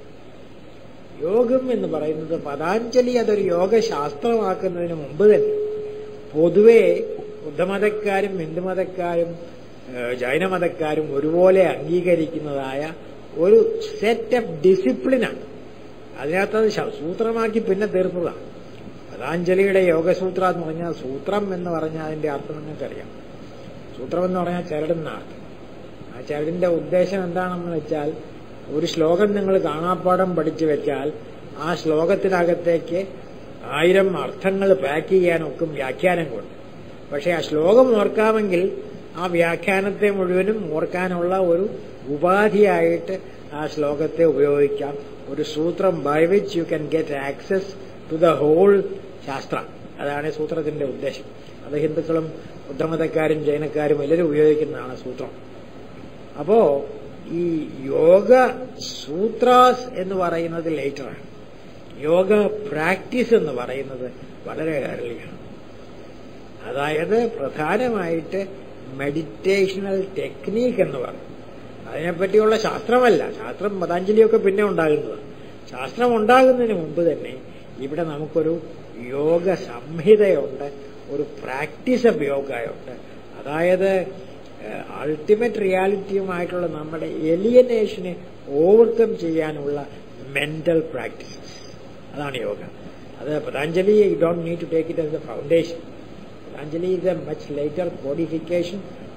യോഗം എന്ന് പറയുന്നത് പതാഞ്ജലി അതൊരു യോഗശാസ്ത്രമാക്കുന്നതിന് മുമ്പ് തന്നെ പൊതുവെ ബുദ്ധമതക്കാരും ഹിന്ദുമതക്കാരും ഏഹ്, ജൈനമതക്കാരും ഒരുപോലെ അംഗീകരിക്കുന്നതായ ഒരു സെറ്റ് ഓഫ് ഡിസിപ്ലിനാണ് അതിനകത്തത് ശ- സൂത്രമാക്കി പിന്നെ തീർത്തതാണ് പതാഞ്ജലിയുടെ യോഗസൂത്ര എന്ന് പറഞ്ഞാൽ സൂത്രം എന്ന് പറഞ്ഞാൽ അതിന്റെ അർത്ഥം നിങ്ങൾക്കറിയാം സൂത്രം എന്ന് പറഞ്ഞാൽ ചരടെന്ന അർത്ഥം ആ ചരടിന്റെ ഉദ്ദേശം എന്താണെന്ന് വെച്ചാൽ ഒരു ശ്ലോകം നിങ്ങൾ കാണാപ്പാടം പഠിച്ചു വെച്ചാൽ ആ ശ്ലോകത്തിനകത്തേക്ക് ആയിരം അർത്ഥങ്ങൾ പാക്ക് ചെയ്യാനൊക്കും വ്യാഖ്യാനം കൊണ്ട് പക്ഷെ ആ ശ്ലോകം ഓർക്കാമെങ്കിൽ ആ വ്യാഖ്യാനത്തെ മുഴുവനും ഓർക്കാനുള്ള ഒരു ഉപാധിയായിട്ട് ആ ശ്ലോകത്തെ ഉപയോഗിക്കാം ഒരു സൂത്രം by which you can get access to the whole shastra അതാണ് ഈ സൂത്രത്തിന്റെ ഉദ്ദേശം അത് ഹിന്ദുക്കളും ബുദ്ധമതക്കാരും ജൈനക്കാരും എല്ലാവരും ഉപയോഗിക്കുന്നതാണ് സൂത്രം അപ്പോ ഈ യോഗ സൂത്രാസ് എന്ന് പറയുന്നത് ലേറ്ററാണ് യോഗ പ്രാക്ടീസ് എന്ന് പറയുന്നത് വളരെ ഏർലിയാണ് അതായത് പ്രധാനമായിട്ട് മെഡിറ്റേഷണൽ ടെക്നീക്ക് എന്ന് പറയും അതിനെപ്പറ്റിയുള്ള ശാസ്ത്രമല്ല ശാസ്ത്രം പതാഞ്ജലിയൊക്കെ പിന്നെ ഉണ്ടാകുന്നത് ശാസ്ത്രം ഉണ്ടാകുന്നതിന് മുമ്പ് തന്നെ ഇവിടെ നമുക്കൊരു യോഗ സംഹിതയുണ്ട് ഒരു പ്രാക്ടീസ് ഓഫ് യോഗയുണ്ട് അതായത് അൾട്ടിമേറ്റ് റിയാലിറ്റിയുമായിട്ടുള്ള നമ്മുടെ എലിയനേഷനെ ഓവർകം ചെയ്യാനുള്ള മെന്റൽ പ്രാക്ടീസസ് അതാണ് യോഗ അത് Patanjali you don't need to take it as a foundation Patanjali is a much later codification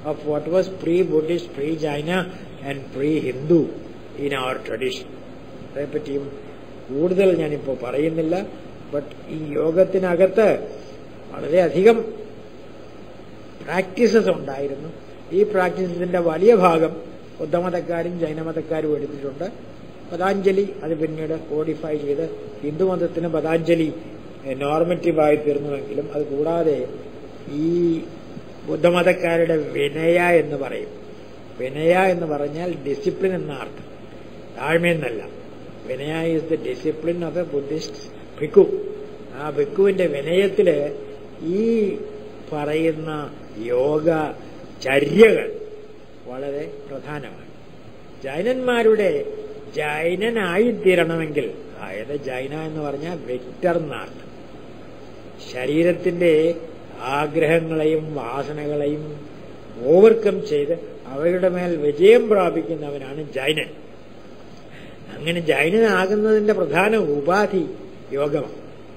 of what was pre-Buddhist, pre-Jaina and pre-Hindu in our tradition. അതേപ്പറ്റിയും കൂടുതൽ ഞാനിപ്പോൾ പറയുന്നില്ല ബട്ട് ഈ യോഗത്തിനകത്ത് വളരെയധികം പ്രാക്ടീസസ് ഉണ്ടായിരുന്നു ഈ പ്രാക്ടീസസിന്റെ വലിയ ഭാഗം ബുദ്ധമതക്കാരും ജൈനമതക്കാരും എടുത്തിട്ടുണ്ട് പതാഞ്ജലി അത് പിന്നീട് കോഡിഫൈ ചെയ്ത് ഹിന്ദുമതത്തിന് പതാഞ്ജലി നോർമറ്റീവായി തീർന്നുവെങ്കിലും അത് കൂടാതെ ഈ ബുദ്ധമതക്കാരുടെ വിനയ എന്ന് പറയും വിനയ എന്ന് പറഞ്ഞാൽ ഡിസിപ്ലിൻ എന്ന അർത്ഥം താഴ്മയെന്നല്ല vinaya is the discipline of a Buddhist bhikkhu ആ ഭിക്കുവിന്റെ വിനയത്തില് ഈ പറയുന്ന യോഗ ചര്യകൾ വളരെ പ്രധാനമാണ് ജൈനന്മാരുടെ ജൈനനായിത്തീരണമെങ്കിൽ അതായത് ജൈന എന്ന് പറഞ്ഞാൽ വെക്ടർ എന്നാർത്ഥം ശരീരത്തിന്റെ ആഗ്രഹങ്ങളെയും വാസനകളെയും ഓവർകം ചെയ്ത് അവയുടെ മേൽ വിജയം പ്രാപിക്കുന്നവനാണ് ജൈനൻ അങ്ങനെ ജൈനനാകുന്നതിന്റെ പ്രധാന ഉപാധി യോഗമാണ്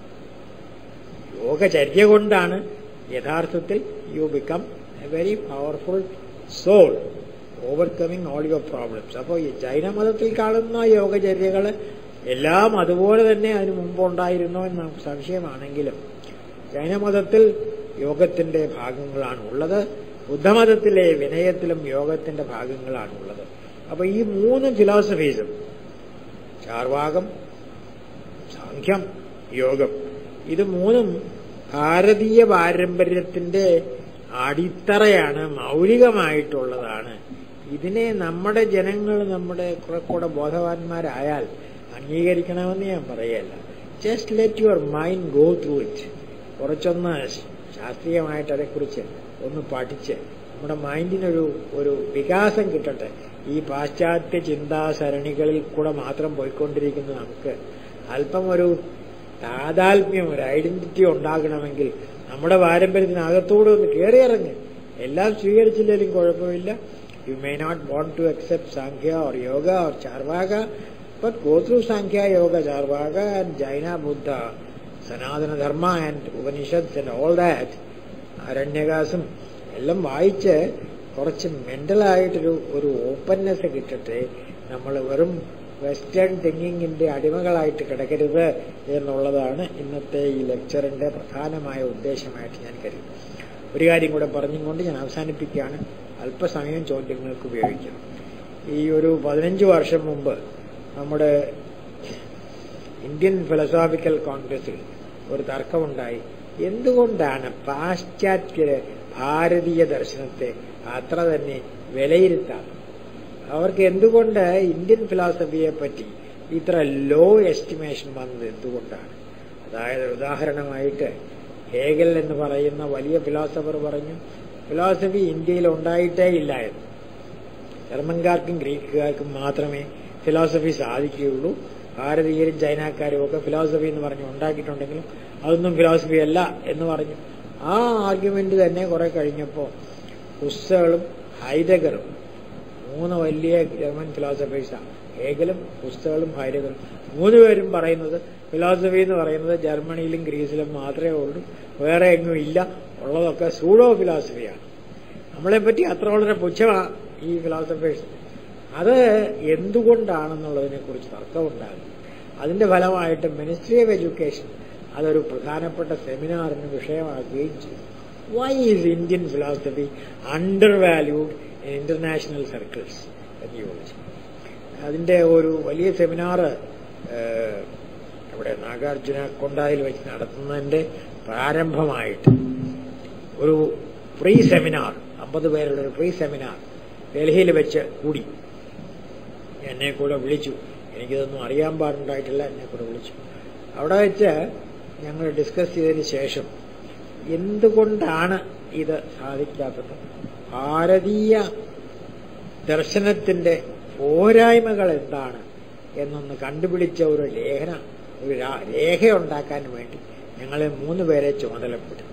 യോഗചര്യ കൊണ്ടാണ് യഥാർത്ഥത്തിൽ you become a very powerful soul overcoming all your problems അപ്പോൾ ഈ ജൈനമതത്തിൽ കാണുന്ന യോഗചര്യകൾ എല്ലാം അതുപോലെ തന്നെ അതിനു മുമ്പുണ്ടായിരുന്നോ എന്ന് നമുക്ക് സംശയമാണെങ്കിലും ജൈനമതത്തിൽ യോഗത്തിന്റെ ഭാഗങ്ങളാണ് ഉള്ളത് ബുദ്ധമതത്തിലെ വിനയത്തിലും യോഗത്തിന്റെ ഭാഗങ്ങളാണ് ഉള്ളത് അപ്പൊ ഈ മൂന്ന് ഫിലോസഫീസും ചാർവാകം സാഖ്യം യോഗം ഇത് മൂന്നും ഭാരതീയ പാരമ്പര്യത്തിന്റെ അടിത്തറയാണ് മൗലികമായിട്ടുള്ളതാണ് ഇതിനെ നമ്മുടെ ജനങ്ങൾ നമ്മുടെ കുറെ കൂടെ ബോധവാന്മാരായാൽ അംഗീകരിക്കണമെന്ന് ഞാൻ പറയല്ല just let your mind go through it കുറച്ചൊന്ന് ശാസ്ത്രീയമായിട്ട് അതേക്കുറിച്ച് ഒന്ന് പഠിച്ച് നമ്മുടെ മൈൻഡിനൊരു ഒരു വികാസം കിട്ടട്ടെ ഈ പാശ്ചാത്യ ചിന്താസരണികളിൽ കൂടെ മാത്രം പോയിക്കൊണ്ടിരിക്കുന്ന നമുക്ക് അല്പം ഒരു താതാത്മ്യം ഒരു ഐഡന്റിറ്റി ഉണ്ടാകണമെങ്കിൽ നമ്മുടെ പാരമ്പര്യത്തിനകത്തോടെ ഒന്ന് കയറിയിറങ്ങ് എല്ലാം സ്വീകരിച്ചില്ലെങ്കിലും കുഴപ്പമില്ല you may not want to accept Samkhya or yoga or Charvaka but go through Samkhya yoga Charvaka and Jaina Buddha Sanatana Dharma and Upanishad and all that അരണ്യകാസും എല്ലാം വായിച്ച് കുറച്ച് മെന്റലായിട്ടൊരു ഒരു ഓപ്പൺനെസ് കിട്ടട്ടെ നമ്മൾ വെറും വെസ്റ്റേൺ തിങ്കിങ്ങിന്റെ അടിമകളായിട്ട് കിടക്കരുത് എന്നുള്ളതാണ് ഇന്നത്തെ ഈ ലെക്ചറിന്റെ പ്രധാനമായ ഉദ്ദേശമായിട്ട് ഞാൻ കരുതുന്നു ഒരു കാര്യം കൂടെ പറഞ്ഞുകൊണ്ട് ഞാൻ അവസാനിപ്പിക്കുകയാണ് അല്പസമയം ചോദ്യങ്ങൾക്ക് ഉപയോഗിക്കാം ഈ ഒരു പതിനഞ്ച് വർഷം മുമ്പ് നമ്മുടെ ഇന്ത്യൻ ഫിലോസോഫിക്കൽ കോൺഗ്രസിൽ ഒരു തർക്കമുണ്ടായി എന്തുകൊണ്ടാണ് പാശ്ചാത്യര് ഭാരതീയ ദർശനത്തെ അത്ര തന്നെ വിലയിരുത്താറ് അവർക്ക് എന്തുകൊണ്ട് ഇന്ത്യൻ ഫിലോസഫിയെ പറ്റി ഇത്ര ലോ എസ്റ്റിമേഷൻ വന്നത് എന്തുകൊണ്ടാണ് അതായത് ഉദാഹരണമായിട്ട് ഹേഗൽ എന്ന് പറയുന്ന വലിയ ഫിലോസഫർ പറഞ്ഞു ഫിലോസഫി ഇന്ത്യയിൽ ഉണ്ടായിട്ടേ ഇല്ല എന്ന് ജർമ്മൻകാർക്കും ഗ്രീക്കുകാർക്കും മാത്രമേ ഫിലോസഫി സാധിക്കുകയുള്ളൂ ഭാരതീയരും ചൈനക്കാരും ഒക്കെ ഫിലോസഫി എന്ന് പറഞ്ഞ് ഉണ്ടാക്കിയിട്ടുണ്ടെങ്കിലും അതൊന്നും ഫിലോസഫി അല്ല എന്ന് പറഞ്ഞു ആ ആർഗ്യുമെന്റ് തന്നെ കുറെ കഴിഞ്ഞപ്പോൾ ഹുസ്സകളും ഹൈദഗറും മൂന്ന് വലിയ ജർമ്മൻ ഫിലോസഫേഴ്സാണ് ഹേഗലും പുസ്തകളും ഹൈഡഗറും മൂന്ന് പേരും പറയുന്നത് ഫിലോസഫി എന്ന് പറയുന്നത് ജർമ്മനിയിലും ഗ്രീസിലും മാത്രമേ ഉള്ളൂ വേറെ എങ്ങും ഇല്ല ഉള്ളതൊക്കെ സൂഡോ ഫിലോസഫിയാണ് നമ്മളെപ്പറ്റി അത്ര വളരെ പുച്ഛമാണ് ഈ ഫിലോസഫേഴ്സ് അത് എന്തുകൊണ്ടാണെന്നുള്ളതിനെ കുറിച്ച് തർക്കമുണ്ടാകും അതിന്റെ ഫലമായിട്ട് മിനിസ്ട്രി ഓഫ് എഡ്യൂക്കേഷൻ അതൊരു പ്രധാനപ്പെട്ട സെമിനാറിന് വിഷയമാക്കുകയും ചെയ്തു why is Indian philosophy undervalued in international circles എന്ന് ചോദിച്ചു അതിന്റെ ഒരു വലിയ സെമിനാർ ഇവിടെ നാഗാർജുന കൊണ്ടായിൽ വെച്ച് നടത്തുന്നതിന്റെ പ്രാരംഭമായിട്ട് ഒരു പ്രീ സെമിനാർ അമ്പത് പേരുടെ ഒരു പ്രീ സെമിനാർ ഡൽഹിയിൽ വെച്ച് കൂടി എന്നെ കൂടെ വിളിച്ചു എനിക്കിതൊന്നും അറിയാൻ പാടുണ്ടായിട്ടില്ല എന്നെ കൂടെ വിളിച്ചു അവിടെ വെച്ച് ഞങ്ങൾ ഡിസ്കസ് ചെയ്തതിന് ശേഷം എന്തുകൊണ്ടാണ് ഇത് സാധിക്കാത്തത് ഭാരതീയ ദർശനത്തിന്റെ പോരായ്മകൾ എന്താണ് എന്നൊന്ന് കണ്ടുപിടിച്ച ഒരു ലേഖന ഒരു രേഖ ഉണ്ടാക്കാൻ വേണ്ടി ഞങ്ങളെ മൂന്ന് പേരെ ചുമതലപ്പെടുത്തി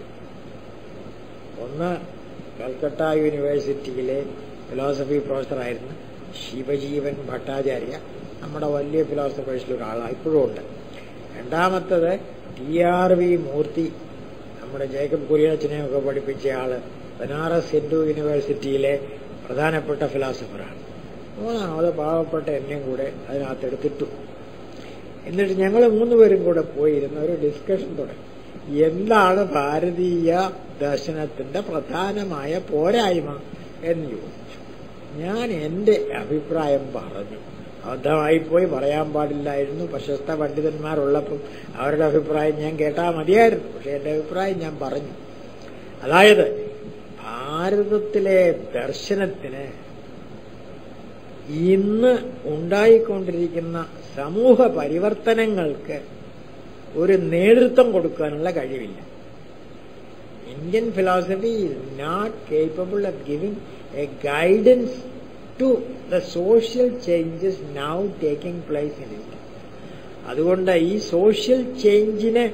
ഒന്ന് കൽക്കട്ട യൂണിവേഴ്സിറ്റിയിലെ ഫിലോസഫി പ്രൊഫസറായിരുന്ന ശിവജീവൻ ഭട്ടാചാര്യ നമ്മുടെ വലിയ ഫിലോസഫേഴ്സിൽ ഒരാളാണ് ഇപ്പോഴും ഉണ്ട് രണ്ടാമത്തത് ടി ആർ വി മൂർത്തി നമ്മുടെ ജേക്കബ് കുര്യച്ചനെയൊക്കെ പഠിപ്പിച്ച ആള് ബനാറസ് ഹിന്ദു യൂണിവേഴ്സിറ്റിയിലെ പ്രധാനപ്പെട്ട ഫിലോസഫറാണ് മൂന്നാമത് പാവപ്പെട്ട എന്നെയും കൂടെ അതിനകത്ത് എടുത്തിട്ടു എന്നിട്ട് ഞങ്ങൾ മൂന്നുപേരും കൂടെ പോയിരുന്ന ഒരു ഡിസ്കഷൻ തുടങ്ങി എന്താണ് ഭാരതീയ ദർശനത്തിന്റെ പ്രധാനമായ പോരായ്മ എന്ന് ചോദിച്ചു ഞാൻ എന്റെ അഭിപ്രായം പറഞ്ഞു അബദ്ധമായി പോയി പറയാൻ പാടില്ലായിരുന്നു പ്രശസ്ത പണ്ഡിതന്മാരുള്ളപ്പം അവരുടെ അഭിപ്രായം ഞാൻ കേട്ടാൽ മതിയായിരുന്നു പക്ഷെ എന്റെ അഭിപ്രായം ഞാൻ പറഞ്ഞു അതായത് ഭാരതത്തിലെ ദർശനത്തിന് ഇന്ന് ഉണ്ടായിക്കൊണ്ടിരിക്കുന്ന സമൂഹ പരിവർത്തനങ്ങൾക്ക് ഒരു നേതൃത്വം കൊടുക്കാനുള്ള കഴിവില്ല Indian philosophy is not capable of giving a guidance to the social changes now taking place in India അതുകൊണ്ട് ഈ സോഷ്യൽ ചേഞ്ചിന്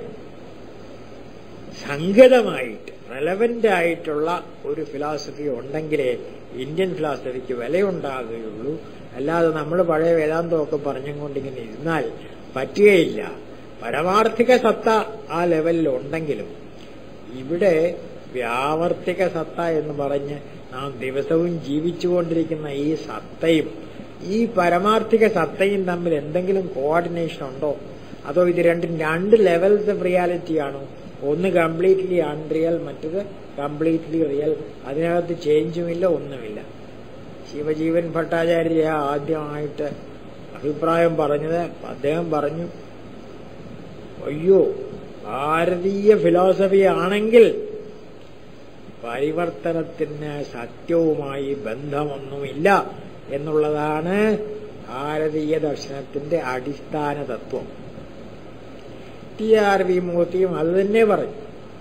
സംഗതമായിട്ട് റെലവന്റ് ആയിട്ടുള്ള ഒരു ഫിലോസഫി ഉണ്ടെങ്കിലേ ഇന്ത്യൻ ഫിലോസഫിക്ക് വിലയുണ്ടാകുകയുള്ളൂ അല്ലാതെ നമ്മൾ പഴയ വേദാന്തമൊക്കെ പറഞ്ഞുകൊണ്ടിങ്ങനെ ഇരുന്നാൽ പറ്റുകയില്ല പരമാർത്ഥിക സത്ത ആ ലെവലിൽ ഉണ്ടെങ്കിലും ഇവിടെ വ്യാവർത്തിക സത്ത എന്ന് പറഞ്ഞ് നാം ദിവസവും ജീവിച്ചുകൊണ്ടിരിക്കുന്ന ഈ സത്തയും ഈ പരമാർത്ഥിക സത്തയും തമ്മിൽ എന്തെങ്കിലും കോർഡിനേഷൻ ഉണ്ടോ അതോ ഇത് രണ്ടും രണ്ട് ലെവൽസ് ഓഫ് റിയാലിറ്റി ആണോ ഒന്ന് കംപ്ലീറ്റ്ലി അൺറിയൽ മറ്റത് കംപ്ലീറ്റ്ലി റിയൽ അതിനകത്ത് ചേഞ്ചുമില്ല ഒന്നുമില്ല ശിവജീവൻ ഭട്ടാചാര്യ ആദ്യമായിട്ട് അഭിപ്രായം പറഞ്ഞത് അദ്ദേഹം പറഞ്ഞു അയ്യോ ഭാരതീയ ഫിലോസഫി ആണെങ്കിൽ പരിവർത്തനത്തിന് സത്യവുമായി ബന്ധമൊന്നുമില്ല എന്നുള്ളതാണ് ഭാരതീയ ദർശനത്തിന്റെ അടിസ്ഥാന തത്വം ടി ആർ വി മൂർത്തിയും അത് തന്നെ പറഞ്ഞു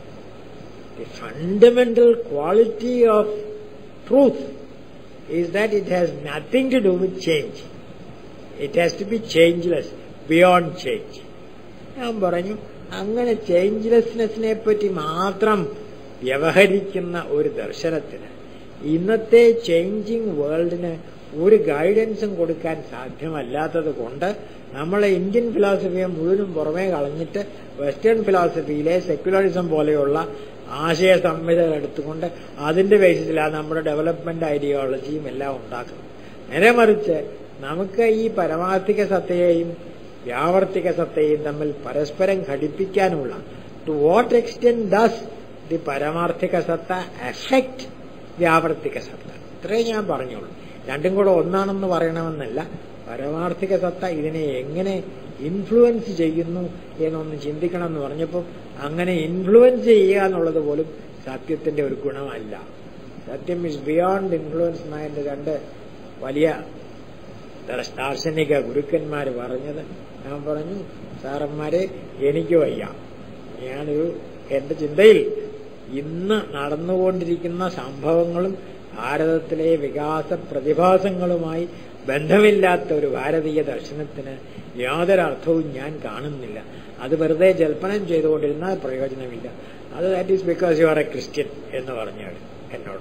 the fundamental quality of truth is that it has nothing to do with change it has to be changeless beyond change ഞാൻ പറഞ്ഞു അങ്ങനെ ചേഞ്ച്ലെസ്നെസ്സിനെ പറ്റി മാത്രം വ്യവഹരിക്കുന്ന ഒരു ദർശനത്തിന് ഇന്നത്തെ ചേഞ്ചിങ് വേൾഡിന് ഒരു ഗൈഡൻസും കൊടുക്കാൻ സാധ്യമല്ലാത്തത് കൊണ്ട് നമ്മളെ ഇന്ത്യൻ ഫിലോസഫിയെ മുഴുവനും പുറമേ കളഞ്ഞിട്ട് വെസ്റ്റേൺ ഫിലോസഫിയിലെ സെക്യുലറിസം പോലെയുള്ള ആശയ സംഹിതകൾ എടുത്തുകൊണ്ട് അതിന്റെ ബേസിസിലാണ് നമ്മുടെ ഡെവലപ്മെന്റ് ഐഡിയോളജിയും എല്ലാം ഉണ്ടാക്കുന്നത് നേരെ മറിച്ച് നമുക്ക് ഈ പരമാർത്ഥിക സത്തയെയും വ്യാവർത്തിക സത്തയും തമ്മിൽ പരസ്പരം ഘടിപ്പിക്കാനുള്ള to what extent does the paramarthika satta effect വ്യാവർത്തിക സത്ത ഇത്രേ ഞാൻ പറഞ്ഞോളൂ രണ്ടും കൂടെ ഒന്നാണെന്ന് പറയണമെന്നല്ല പരമാർത്ഥിക സത്ത ഇതിനെ എങ്ങനെ ഇൻഫ്ലുവൻസ് ചെയ്യുന്നു എന്നൊന്ന് ചിന്തിക്കണം എന്ന് പറഞ്ഞപ്പോൾ അങ്ങനെ ഇൻഫ്ലുവൻസ് ചെയ്യുക എന്നുള്ളത് പോലും സത്യത്തിന്റെ ഒരു ഗുണമല്ല സത്യം ഇസ് ബിയോണ്ട് ഇൻഫ്ലുവൻസ് എന്നതിന്റെ രണ്ട് വലിയ ദാർശനിക ഗുരുക്കന്മാർ പറഞ്ഞത് ഞാൻ പറഞ്ഞു സാറന്മാരെ എനിക്ക് വയ്യ ഞാനൊരു എന്റെ ചിന്തയിൽ ഇന്ന് നടന്നുകൊണ്ടിരിക്കുന്ന സംഭവങ്ങളും ഭാരതത്തിലെ വികാസ പ്രതിഭാസങ്ങളുമായി ബന്ധമില്ലാത്ത ഒരു ഭാരതീയ ദർശനത്തിന് യാതൊരു അർത്ഥവും ഞാൻ കാണുന്നില്ല അത് വെറുതെ ജൽപ്പനം ചെയ്തുകൊണ്ടിരുന്നാൽ പ്രയോജനമില്ല അത് that is because you are a Christian എന്ന് പറഞ്ഞാൽ എന്നോട്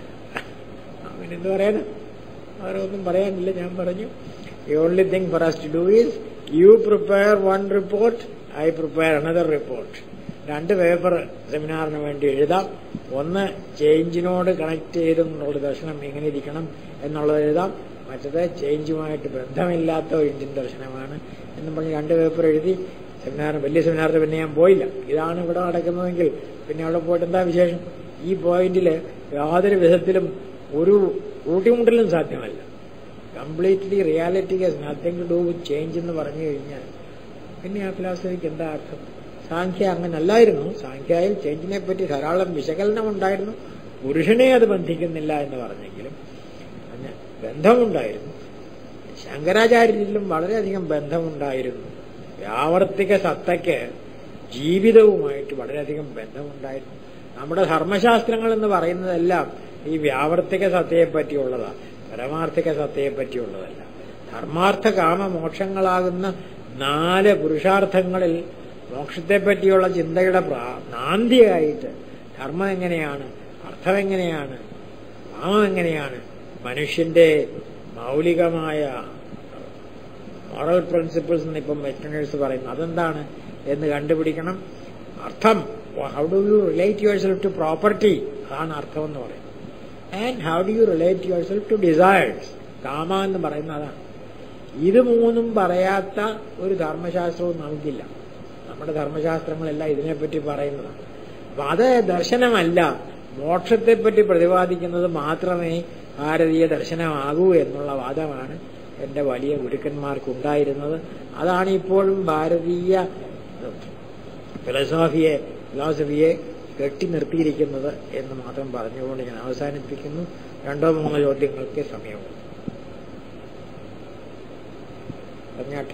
അങ്ങനെ എന്ത് പറയാനാ അവരൊന്നും പറയാനില്ല ഞാൻ പറഞ്ഞു the only thing for us to do is you prepare one report I prepare another report രണ്ട് പേപ്പർ സെമിനാറിന് വേണ്ടി എഴുതാം ഒന്ന് ചേഞ്ചിനോട് കണക്ട് ചെയ്തെന്നുള്ള ദർശനം എങ്ങനെ ഇരിക്കണം എന്നുള്ളത് എഴുതാം മറ്റത് ചേഞ്ചുമായിട്ട് ബന്ധമില്ലാത്ത ഒരു ഇന്ത്യൻ ദർശനമാണ് എന്നും പറഞ്ഞ് രണ്ട് പേപ്പർ എഴുതി സെമിനാർ വലിയ സെമിനാറിന് പിന്നെ ഞാൻ പോയില്ല ഇതാണ് ഇവിടെ നടക്കുന്നതെങ്കിൽ പിന്നെ അവിടെ പോയിട്ട് എന്താ വിശേഷം ഈ പോയിന്റിൽ യാതൊരു വിധത്തിലും ഒരു കൂട്ടിമുട്ടലും സാധ്യമല്ല completely reality has nothing to do with change എന്ന് പറഞ്ഞു കഴിഞ്ഞാൽ പിന്നെ ആ ഫിലോസഫിക്ക് എന്താ അർത്ഥം സാഖ്യ അങ്ങനല്ലായിരുന്നു സാഖ്യയിൽ ചേഞ്ചിനെ പറ്റി ധാരാളം വിശകലനം ഉണ്ടായിരുന്നു പുരുഷനെ അത് ബന്ധിക്കുന്നില്ല എന്ന് പറഞ്ഞെങ്കിലും അതിന് ബന്ധമുണ്ടായിരുന്നു ശങ്കരാചാര്യരിലും വളരെയധികം ബന്ധമുണ്ടായിരുന്നു വ്യാവർത്തിക സത്തയ്ക്ക് ജീവിതവുമായിട്ട് വളരെയധികം ബന്ധമുണ്ടായിരുന്നു നമ്മുടെ ധർമ്മശാസ്ത്രങ്ങൾ എന്ന് പറയുന്നതെല്ലാം ഈ വ്യാവർത്തിക സത്തയെ പറ്റിയുള്ളതാണ് പരമാർത്ഥിക സത്തയെ പറ്റിയുള്ളതല്ല ധർമാർത്ഥ കാമ മോക്ഷങ്ങളാകുന്ന നാല് പുരുഷാർത്ഥങ്ങളിൽ മോക്ഷത്തെ പറ്റിയുള്ള ചിന്തയുടെ നാന്തിയായിട്ട് ധർമ്മം എങ്ങനെയാണ് അർത്ഥം എങ്ങനെയാണ് കാമം എങ്ങനെയാണ് മനുഷ്യന്റെ മൗലികമായ മോറൽ പ്രിൻസിപ്പിൾസ് എന്ന് ഇപ്പം വെസ്റ്റേണേഴ്സ് പറയുന്നു അതെന്താണ് എന്ന് കണ്ടുപിടിക്കണം അർത്ഥം how do you relate your self to property അതാണ് അർത്ഥം എന്ന് പറയുന്നത് and how do you relate your self to desires kama എന്ന് പറയുന്ന അതാണ് ഇത് മൂന്നും പറയാത്ത ഒരു ധർമ്മശാസ്ത്രവും നമുക്കില്ല നമ്മുടെ ധർമ്മശാസ്ത്രങ്ങളെല്ലാം ഇതിനെപ്പറ്റി പറയുന്നതാണ് അപ്പൊ അത് ദർശനമല്ല മോക്ഷത്തെപ്പറ്റി പ്രതിപാദിക്കുന്നത് മാത്രമേ ഭാരതീയ ദർശനമാകൂ എന്നുള്ള വാദമാണ് എന്റെ വലിയ ഗുരുക്കന്മാർക്കുണ്ടായിരുന്നത് അതാണ് ഇപ്പോഴും ഭാരതീയ ഫിലോസോഫിയെ ഫിലോസഫിയെ കെട്ടി നിർത്തിയിരിക്കുന്നത് എന്ന് മാത്രം പറഞ്ഞുകൊണ്ട് ഞാൻ അവസാനിപ്പിക്കുന്നു രണ്ടോ മൂന്നോ ചോദ്യങ്ങൾക്ക് സമയമുണ്ട് പറഞ്ഞാട്ടെ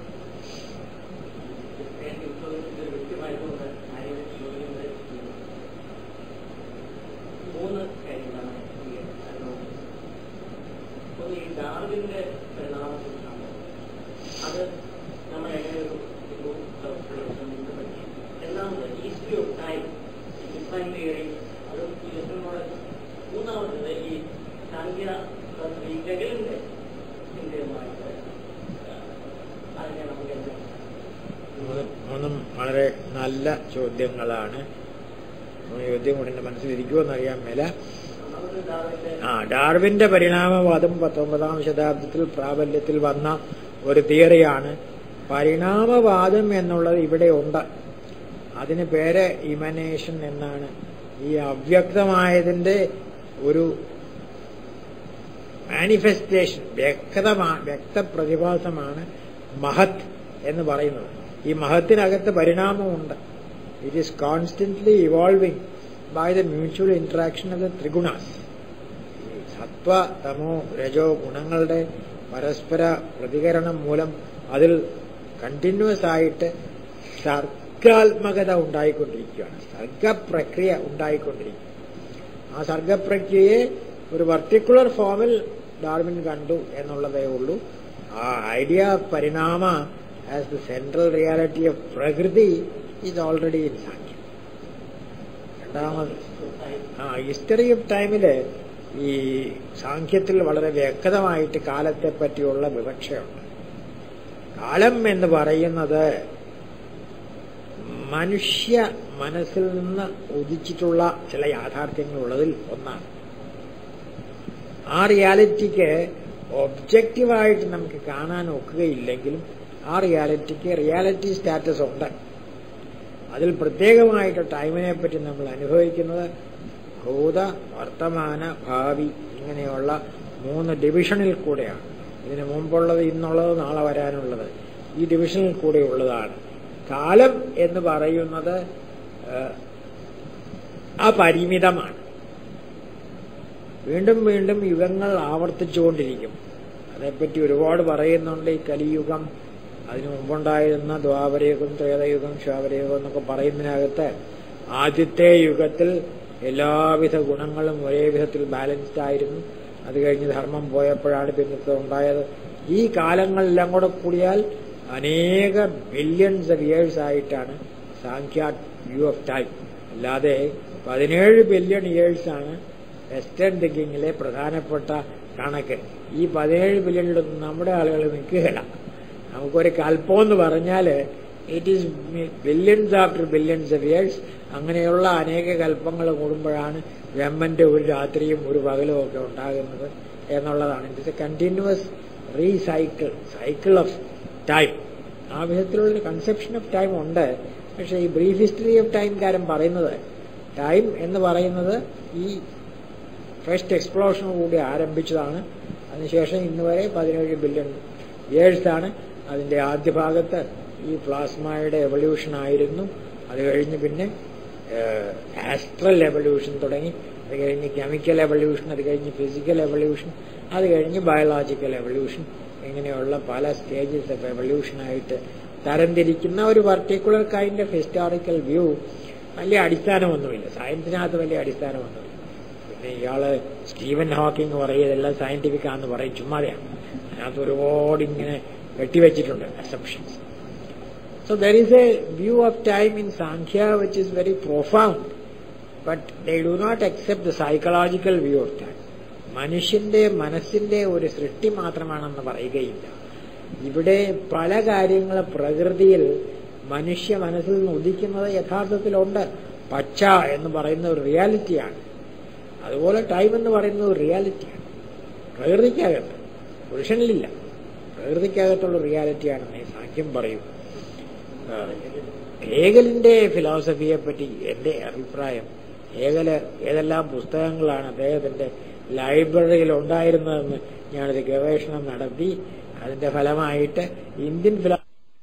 മൂന്ന് കാര്യങ്ങളാണ് ഈ അനുഭവം. ഒന്ന് ഈ ഡാർവിന്റെ പരിണാമത്തെക്കുറിച്ചാണ് അത് നമ്മൾ എങ്ങനെ ഒരു ഒരു പ്രവർത്തനം പറ്റി രണ്ടാമത് history of time define theory അത് ഈ ലെസണിനോട് മൂന്നാമത്തത് ഈ സാങ്കേത ഈ ഗഗലിന്റെ ചിന്തയുമായിട്ട് അതിനെ നമുക്ക് എന്താ മൂന്നും മൂന്നും വളരെ നല്ല ചോദ്യങ്ങളാണ് മൂന്ന് ചോദ്യം കൂടി എന്റെ മനസ്സിലിരിക്കുമെന്ന് അറിയാൻ മേല ഒന്നാമത് ഡാർവിന്റെ ആ ഡാർവിന്റെ പരിണാമവാദം പത്തൊമ്പതാം ശതാബ്ദത്തിൽ പ്രാബല്യത്തിൽ വന്ന ഒരു തിയറിയാണ് പരിണാമവാദം എന്നുള്ളത് ഇവിടെ ഉണ്ട് അതിന് പേര് ഇമനേഷൻ എന്നാണ് ഈ അവ്യക്തമായതിന്റെ ഒരു മാനിഫെസ്റ്റേഷൻ വ്യക്തമാ വ്യക്തപ്രതിഭാസമാണ് മഹത് എന്ന് പറയുന്നത് ഈ മഹത്തിനകത്ത് പരിണാമമുണ്ട് it is constantly evolving by the mutual interaction of the trigunas sattva tamo rajo ഗുണങ്ങളുടെ പരസ്പര പ്രതികരണം മൂലം അതിൽ കണ്ടിന്യൂസ് ആയിട്ട് സർഗാത്മകത ഉണ്ടായിക്കൊണ്ടിരിക്കുകയാണ് സർഗപ്രക്രിയ ഉണ്ടായിക്കൊണ്ടിരിക്കും ആ സർഗപ്രക്രിയയെ ഒരു പർട്ടിക്കുലർ ഫോമിൽ ഡാർവിൻ കണ്ടു എന്നുള്ളതേ ഉള്ളൂ ആ idea of parinama as the central reality of prakriti is already in സാഖ്യം രണ്ടാമത് ആ ഹിസ്റ്ററി ഓഫ് ടൈമില് ഈ സാഖ്യത്തിൽ വളരെ വ്യക്തമായിട്ട് കാലത്തെ പറ്റിയുള്ള വിവക്ഷയുണ്ട് കാലം എന്ന് പറയുന്നത് മനുഷ്യ മനസ്സിൽ നിന്ന് ഉദിച്ചിട്ടുള്ള ചില യാഥാർത്ഥ്യങ്ങളുള്ളതിൽ ഒന്നാണ് ആ റിയാലിറ്റിക്ക് ഒബ്ജക്റ്റീവായിട്ട് നമുക്ക് കാണാൻ ഒക്കുകയില്ലെങ്കിലും ആ റിയാലിറ്റിക്ക് റിയാലിറ്റി സ്റ്റാറ്റസ് ഉണ്ട് അതിൽ പ്രത്യേകമായിട്ട് ടൈമിനെ പറ്റി നമ്മൾ അനുഭവിക്കുന്നത് ഭൂത വർത്തമാന ഭാവി ഇങ്ങനെയുള്ള മൂന്ന് ഡിവിഷനിൽ കൂടെയാണ് ഇതിനു മുമ്പുള്ളത് ഇന്നുള്ളത് നാളെ വരാനുള്ളത് ഈ ഡിവിഷനിൽ കൂടെ ഉള്ളതാണ് കാലം എന്ന് പറയുന്നത് ഏഹ്, അപരിമിതമാണ് വീണ്ടും വീണ്ടും യുഗങ്ങൾ ആവർത്തിച്ചുകൊണ്ടിരിക്കും അതേപ്പറ്റി ഒരുപാട് പറയുന്നുണ്ട് ഈ കലിയുഗം അതിനു മുമ്പുണ്ടായിരുന്ന ദ്വാപരയുഗം ത്രേതയുഗം ശ്വാപരയുഗം എന്നൊക്കെ പറയുന്നതിനകത്ത് ആദ്യത്തെ യുഗത്തിൽ എല്ലാവിധ ഗുണങ്ങളും ഒരേ വിധത്തിൽ ബാലൻസ്ഡ് ആയിരുന്നു അത് കഴിഞ്ഞ് ധർമ്മം പോയപ്പോഴാണ് പിന്നത്തെ ഉണ്ടായത് ഈ കാലങ്ങളെല്ലാം കൂടെ കൂടിയാൽ അനേക ബില്യൺസ് ഓഫ് ഇയേഴ്സ് ആയിട്ടാണ് സാങ്ക്യ വ്യൂ ഓഫ് ടൈം അല്ലാതെ പതിനേഴ് ബില്യൺ ഇയേഴ്സ് ആണ് വെസ്റ്റേൺ തിങ്കിങ്ങിലെ പ്രധാനപ്പെട്ട കണക്ക് ഈ പതിനേഴ് ബില്യണിലൊന്നും നമ്മുടെ ആളുകൾ നിൽക്കുകയില്ല നമുക്കൊരു കൽപ്പം എന്ന് പറഞ്ഞാൽ it is billions after billions of years അങ്ങനെയുള്ള അനേക കൽപ്പങ്ങൾ കൂടുമ്പോഴാണ് ബ്രഹ്മന്റെ ഒരു രാത്രിയും ഒരു പകലും ഒക്കെ ഉണ്ടാകുന്നത് എന്നുള്ളതാണ് it's a continuous recycle cycle of time ആ വിധത്തിലുള്ള കൺസെപ്ഷൻ ഓഫ് ടൈം ഉണ്ട് പക്ഷെ ഈ ബ്രീഫ് ഹിസ്റ്ററി ഓഫ് ടൈം കാര്യം പറയുന്നത് ടൈം എന്ന് പറയുന്നത് ഈ ഫസ്റ്റ് എക്സ്പ്ലോഷനോട് കൂടി ആരംഭിച്ചതാണ് അതിനുശേഷം ഇന്ന് വരെ പതിനേഴ് ബില്യൺ ഇയേഴ്സാണ് അതിന്റെ ആദ്യ ഭാഗത്ത് ഈ പ്ലാസ്മയുടെ എവല്യൂഷൻ ആയിരുന്നു അത് കഴിഞ്ഞ് പിന്നെ ആസ്ട്രൽ എവല്യൂഷൻ തുടങ്ങി അത് കഴിഞ്ഞ് കെമിക്കൽ എവല്യൂഷൻ അത് കഴിഞ്ഞ് ഫിസിക്കൽ എവല്യൂഷൻ അത് കഴിഞ്ഞ് ബയോളജിക്കൽ എവല്യൂഷൻ ഇങ്ങനെയുള്ള പല സ്റ്റേജസ് ഓഫ് എവല്യൂഷനായിട്ട് തരംതിരിക്കുന്ന ഒരു particular kind of historical view വലിയ അടിസ്ഥാനമൊന്നുമില്ല സയൻസിനകത്ത് വലിയ അടിസ്ഥാനമൊന്നുമില്ല പിന്നെ ഇയാള് സ്റ്റീവൻ ഹോക്കിംഗ് പറയും ഇതെല്ലാം സയന്റിഫിക് ആണെന്ന് പറയും ചുമ്മാതെയാണ് അതിനകത്ത് ഒരുപാട് ഇങ്ങനെ വെട്ടിവെച്ചിട്ടുണ്ട് assumptions So there is a view of time in Sankhya which is very profound, but they do not accept the psychological view of time. മനുഷ്യന്റെ മനസ്സിന്റെ ഒരു സൃഷ്ടി മാത്രമാണെന്ന് പറയുകയില്ല ഇവിടെ പല കാര്യങ്ങൾ പ്രകൃതിയിൽ മനുഷ്യ മനസ്സിൽ നിന്ന് ഉദിക്കുന്നത് യഥാർത്ഥത്തിലുണ്ട് പച്ച എന്ന് പറയുന്ന ഒരു റിയാലിറ്റിയാണ് അതുപോലെ ടൈം എന്ന് പറയുന്നത് ഒരു റിയാലിറ്റിയാണ് പ്രകൃതിക്കകത്ത് പുരുഷനിലില്ല പ്രകൃതിക്കകത്തുള്ള റിയാലിറ്റിയാണെന്ന് ഈ സാഖ്യം പറയും ആ, ഹേഗലിന്റെ ഫിലോസഫിയെ പറ്റി എന്റെ അഭിപ്രായം ഹേഗല് ഏതെല്ലാം പുസ്തകങ്ങളാണ് അദ്ദേഹത്തിന്റെ ലൈബ്രറിയിൽ ഉണ്ടായിരുന്നതെന്ന് ഞാനൊരു ഗവേഷണം നടത്തി അതിന്റെ ഫലമായിട്ട് ഇന്ത്യൻ ഫിലോ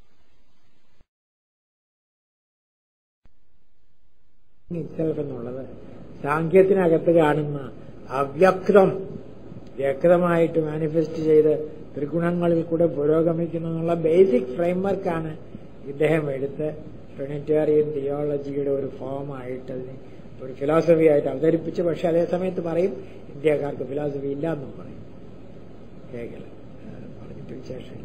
ഇറ്റ്സെൽഫ് എന്നുള്ളത് സാങ്കേതിനകത്ത് കാണുന്ന അവ്യക്തം വ്യക്തമായിട്ട് മാനിഫെസ്റ്റ് ചെയ്ത് ത്രിഗുണങ്ങളിൽ കൂടെ പുരോഗമിക്കുന്നു എന്നുള്ള ബേസിക് ഫ്രെയിംവർക്കാണ് ഇദ്ദേഹം എടുത്ത് ട്രിനിറ്റേറിയൻ തിയോളജിയുടെ ഒരു ഫോമായിട്ട് അതിനെ ഒരു ഫിലോസഫി ആയിട്ട് അവതരിപ്പിച്ച് പക്ഷെ അതേ സമയത്ത് പറയും ഇന്ത്യക്കാർക്ക് ഫിലോസഫി ഇല്ല എന്നും പറയും ഹേഗൽ അത് പറഞ്ഞിട്ട് വിശേഷമില്ല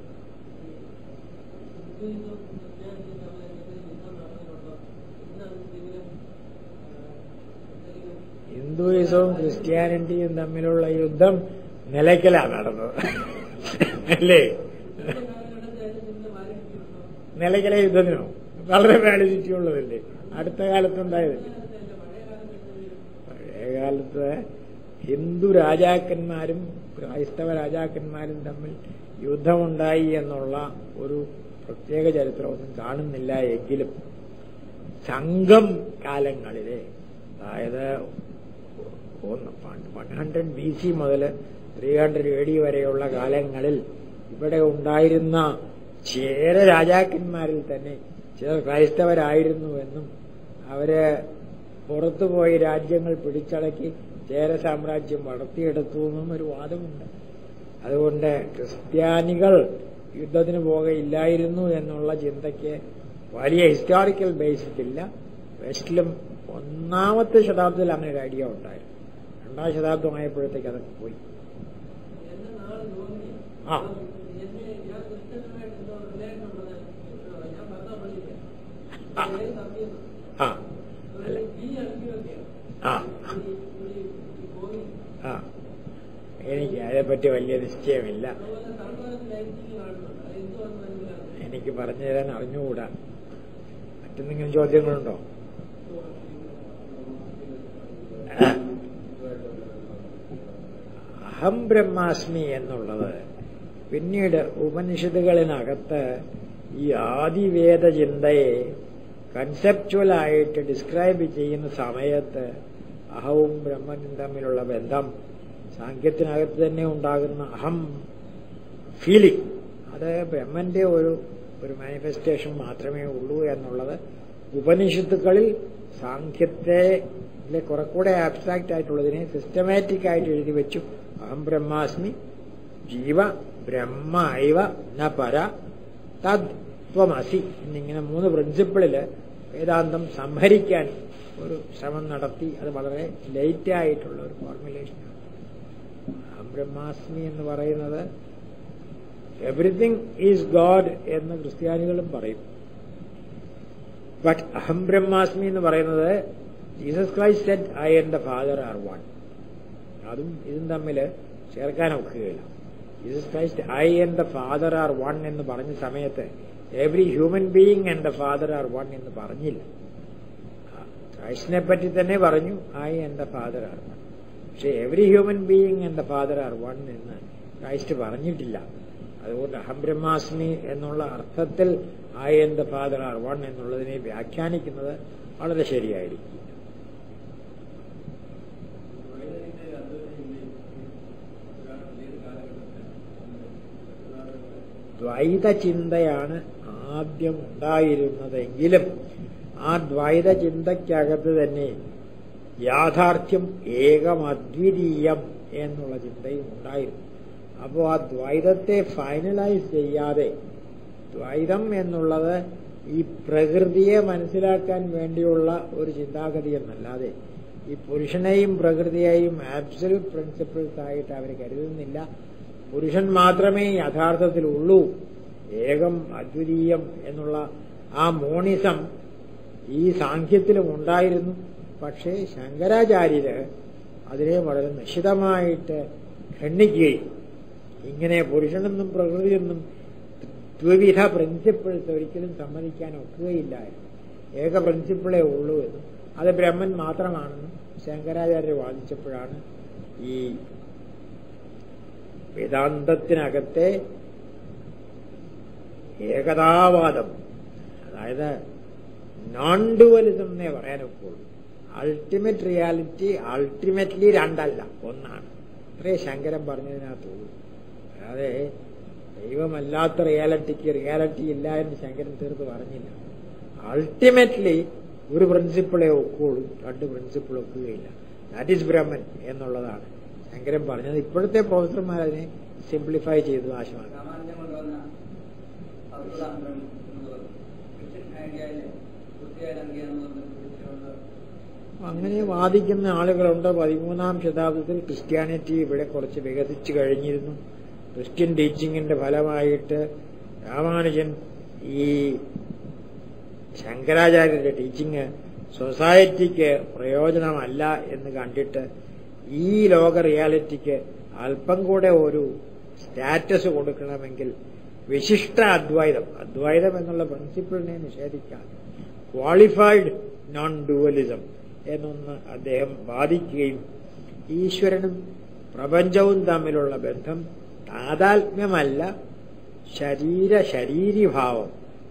ഹിന്ദുയിസവും ക്രിസ്ത്യാനിറ്റിയും തമ്മിലുള്ള യുദ്ധം നിലയ്ക്കലാണ് നടന്നത് അല്ലേ നിലയ്ക്കലെ യുദ്ധത്തിനോ വളരെ വാലിഡിറ്റി ഉള്ളതല്ലേ അടുത്ത കാലത്തുണ്ടായതല്ലേ പഴയ കാലത്ത് ഹിന്ദു രാജാക്കന്മാരും ക്രൈസ്തവ രാജാക്കന്മാരും തമ്മിൽ യുദ്ധമുണ്ടായി എന്നുള്ള ഒരു പ്രത്യേക ചരിത്രമൊന്നും കാണുന്നില്ല എങ്കിലും സംഘം കാലങ്ങളിലെ അതായത് വൺ ഹൺഡ്രഡ് ബി സി മുതൽ ത്രീ ഹൺഡ്രഡ് എ ഡി വരെയുള്ള കാലങ്ങളിൽ ഇവിടെ ഉണ്ടായിരുന്ന ചേര രാജാക്കന്മാരിൽ തന്നെ ചിലർ ക്രൈസ്തവരായിരുന്നുവെന്നും അവര് പുറത്തുപോയി രാജ്യങ്ങൾ പിടിച്ചടക്കി ചേര സാമ്രാജ്യം വളർത്തിയെടുത്തു എന്നും ഒരു വാദമുണ്ട് അതുകൊണ്ട് ക്രിസ്ത്യാനികൾ യുദ്ധത്തിന് പോകയില്ലായിരുന്നു എന്നുള്ള ചിന്തയ്ക്ക് വലിയ ഹിസ്റ്റോറിക്കൽ ബേസിസ് ഇല്ല വെസ്റ്റിലും ഒന്നാമത്തെ ശതാബ്ദത്തിൽ അങ്ങനെ ഒരു ഐഡിയ ഉണ്ടായിരുന്നു രണ്ടാം ശതാബ്ദമായപ്പോഴത്തേക്ക് അതൊക്കെ പോയി ആ ആ. ആ അല്ല ആ ആ എനിക്ക് അതേപ്പറ്റി വലിയ നിശ്ചയമില്ല എനിക്ക് പറഞ്ഞു തരാൻ അറിഞ്ഞുകൂടാ മറ്റെന്തെങ്കിലും ചോദ്യങ്ങളുണ്ടോ അഹം ബ്രഹ്മാസ്മി എന്നുള്ളത് പിന്നീട് ഉപനിഷത്തുകളിനകത്ത് ഈ ആദിവേദ ചിന്തയെ കൺസെപ്ച്വലായിട്ട് ഡിസ്ക്രൈബ് ചെയ്യുന്ന സമയത്ത് അഹവും ബ്രഹ്മനും തമ്മിലുള്ള ബന്ധം സാങ്കേത്തിനകത്ത് തന്നെ ഉണ്ടാകുന്ന അഹം ഫീലിംഗ് അത് ബ്രഹ്മന്റെ ഒരു ഒരു മാനിഫെസ്റ്റേഷൻ മാത്രമേ ഉള്ളൂ എന്നുള്ളത് ഉപനിഷത്തുക്കളിൽ സാഖ്യത്തെ കുറെ കൂടെ ആബ്സ്ട്രാക്റ്റ് ആയിട്ടുള്ളതിനെ സിസ്റ്റമാറ്റിക് ആയിട്ട് എഴുതി വെച്ചു അഹം ബ്രഹ്മാസ്മി ജീവ ബ്രഹ്മ ഐവ ന പര തദ് ത്വമസി എന്നിങ്ങനെ മൂന്ന് പ്രിൻസിപ്പിളില് വേദാന്തം സംഹരിക്കാൻ ഒരു ശ്രമം നടത്തി അത് വളരെ ലേറ്റ് ആയിട്ടുള്ള ഒരു ഫോർമുലേഷനാണ് അഹം ബ്രഹ്മാസ്മി എന്ന് പറയുന്നത് എവറിഥിങ് ഈസ് ഗോഡ് എന്ന് ക്രിസ്ത്യാനികളും പറയും ബട്ട് അഹം ബ്രഹ്മാസ്മി എന്ന് പറയുന്നത് Jesus Christ said I and the father are one അതും ഇതും തമ്മിൽ ചേർക്കാൻ ഒക്കുകയില്ല Jesus Christ I and the father are one എന്ന് പറഞ്ഞ സമയത്ത് every human being and the father are one എന്ന് പറഞ്ഞില്ല ക്രൈസ്റ്റിനെ പറ്റി തന്നെ പറഞ്ഞു I and the father are one പക്ഷെ every human being and the father are one എന്ന് ക്രൈസ്റ്റ് പറഞ്ഞിട്ടില്ല അതുകൊണ്ട് അഹം ബ്രഹ്മാസ്മി എന്നുള്ള അർത്ഥത്തിൽ I and the father are one എന്നുള്ളതിനെ വ്യാഖ്യാനിക്കുന്നത് വളരെ ശരിയായിരിക്കും ദ്വൈത ചിന്തയാണ് ആദ്യം ഉണ്ടായിരുന്നതെങ്കിലും ആ ദ്വൈത ചിന്തയ്ക്കകത്ത് തന്നെ യാഥാർത്ഥ്യം ഏകം അദ്വിതീയം എന്നുള്ള ചിന്തയും ഉണ്ടായിരുന്നു അപ്പോൾ ആ ദ്വൈതത്തെ ഫൈനലൈസ് ചെയ്യാതെ ദ്വൈതം എന്നുള്ളത് ഈ പ്രകൃതിയെ മനസ്സിലാക്കാൻ വേണ്ടിയുള്ള ഒരു ചിന്താഗതി എന്നല്ലാതെ ഈ പുരുഷനെയും പ്രകൃതിയെയും ആബ്സല്യൂട്ട് പ്രിൻസിപ്പിൾസ് ആയിട്ട് അവർ കരുതുന്നില്ല പുരുഷൻ മാത്രമേ യഥാർത്ഥത്തിലുള്ളൂ ഏകം അദ്വിതീയം എന്നുള്ള ആ മോണിസം ഈ സാഖ്യത്തിലും ഉണ്ടായിരുന്നു പക്ഷേ ശങ്കരാചാര്യര് അതിനെ വളരെ നിശിതമായിട്ട് ഖണ്ഡിക്കുകയും ഇങ്ങനെ പുരുഷനെന്നും പ്രകൃതിയെന്നും ദ്വിവിധ പ്രിൻസിപ്പിൾസ് ഒരിക്കലും സമ്മതിക്കാൻ ഒക്കുകയില്ലായിരുന്നു ഏക പ്രിൻസിപ്പിളേ ഉള്ളൂ എന്നും അത് ബ്രഹ്മൻ മാത്രമാണെന്നും ശങ്കരാചാര്യർ വാദിച്ചപ്പോഴാണ് ഈ വേദാന്തത്തിനകത്തെ ഏകതാവാദം അതായത് നോൺ ഡുവലിസം എന്നേ പറയാനൊക്കുള്ളൂ അൾട്ടിമേറ്റ് റിയാലിറ്റി അൾട്ടിമേറ്റ്ലി രണ്ടല്ല ഒന്നാണ് ഇത്രേ ശങ്കരൻ പറഞ്ഞതിനകത്തുള്ളൂ അല്ലാതെ ദൈവമല്ലാത്ത റിയാലിറ്റിക്ക് റിയാലിറ്റി ഇല്ല എന്ന് ശങ്കരൻ തീർത്ത് പറഞ്ഞില്ല അൾട്ടിമേറ്റ്ലി ഒരു പ്രിൻസിപ്പിളെ ഒക്കുള്ളൂ രണ്ട് പ്രിൻസിപ്പിൾ ഒക്കുകയില്ല ദാറ്റ് ഈസ് ബ്രഹ്മൻ എന്നുള്ളതാണ് ശങ്കരൻ പറഞ്ഞത് ഇപ്പോഴത്തെ പ്രൊഫസർമാർ അതിനെ സിംപ്ലിഫൈ ചെയ്തു ആശമാക്കി രാമാനുജൻ കൊണ്ടുവന്ന അർബുദാന്തരം എന്നുള്ളത് ക്രിസ്ത്യൻ ഐഡിയയിലെ കൃത്യമായ അംഗീകാരം പിടിച്ചുകൊണ്ട് അങ്ങനെ വാദിക്കുന്ന ആളുകളുണ്ട് പതിമൂന്നാം ശതാബ്ദത്തിൽ ക്രിസ്ത്യാനിറ്റി ഇവിടെ കുറച്ച് വികസിച്ചു കഴിഞ്ഞിരുന്നു ക്രിസ്ത്യൻ ടീച്ചിങ്ങിന്റെ ഫലമായിട്ട് രാമാനുജൻ ഈ ശങ്കരാചാര്യരുടെ ടീച്ചിങ് സൊസൈറ്റിക്ക് പ്രയോജനമല്ല എന്ന് കണ്ടിട്ട് ഈ ലോക റിയാലിറ്റിക്ക് അല്പം കൂടെ ഒരു സ്റ്റാറ്റസ് കൊടുക്കണമെങ്കിൽ വിശിഷ്ട അദ്വൈതം അദ്വൈതം എന്നുള്ള പ്രിൻസിപ്പിളിനെ നിഷേധിക്കാൻ ക്വാളിഫൈഡ് നോൺ ഡുവലിസം എന്നൊന്ന് അദ്ദേഹം വാദിക്കുകയും ഈശ്വരനും പ്രപഞ്ചവും തമ്മിലുള്ള ബന്ധം താതാത്മ്യമല്ല ശരീര ശരീരിഭാവം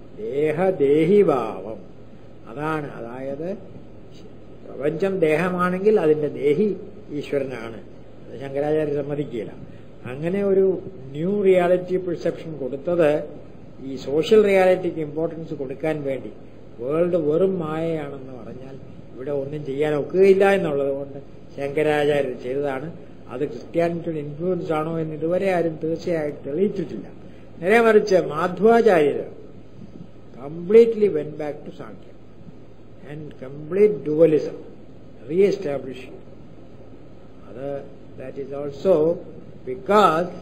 ദേഹദേഹിഭാവം അതാണ് അതായത് പ്രപഞ്ചം ദേഹമാണെങ്കിൽ അതിന്റെ ദേഹി ഈശ്വരനാണ് അത് ശങ്കരാചാര്യ സമ്മതിക്കില്ല അങ്ങനെ ഒരു ന്യൂ റിയാലിറ്റി പെർസെപ്ഷൻ കൊടുത്തത് ഈ സോഷ്യൽ റിയാലിറ്റിക്ക് ഇമ്പോർട്ടൻസ് കൊടുക്കാൻ വേണ്ടി വേൾഡ് വെറും മായയാണെന്ന് പറഞ്ഞാൽ ഇവിടെ ഒന്നും ചെയ്യാൻ ഒക്കുകയില്ല എന്നുള്ളത് കൊണ്ട് ശങ്കരാചാര്യർ ചെയ്തതാണ് അത് ക്രിസ്ത്യാനിറ്റിയുടെ ഇൻഫ്ലുവൻസ് ആണോ എന്ന് ഇതുവരെ ആരും തീർച്ചയായിട്ടും തെളിയിച്ചിട്ടില്ല നേരെ മറിച്ച് മാധ്വാചാര്യർ കംപ്ലീറ്റ്ലി വെൻ ബാക്ക് ടു സാഖ്യം ആൻഡ് കംപ്ലീറ്റ് ഡുവലിസം റീഎസ്റ്റാബ്ലിഷ് അത് ദാറ്റ് ഈസ് ഓൾസോ ബിക്കോസ്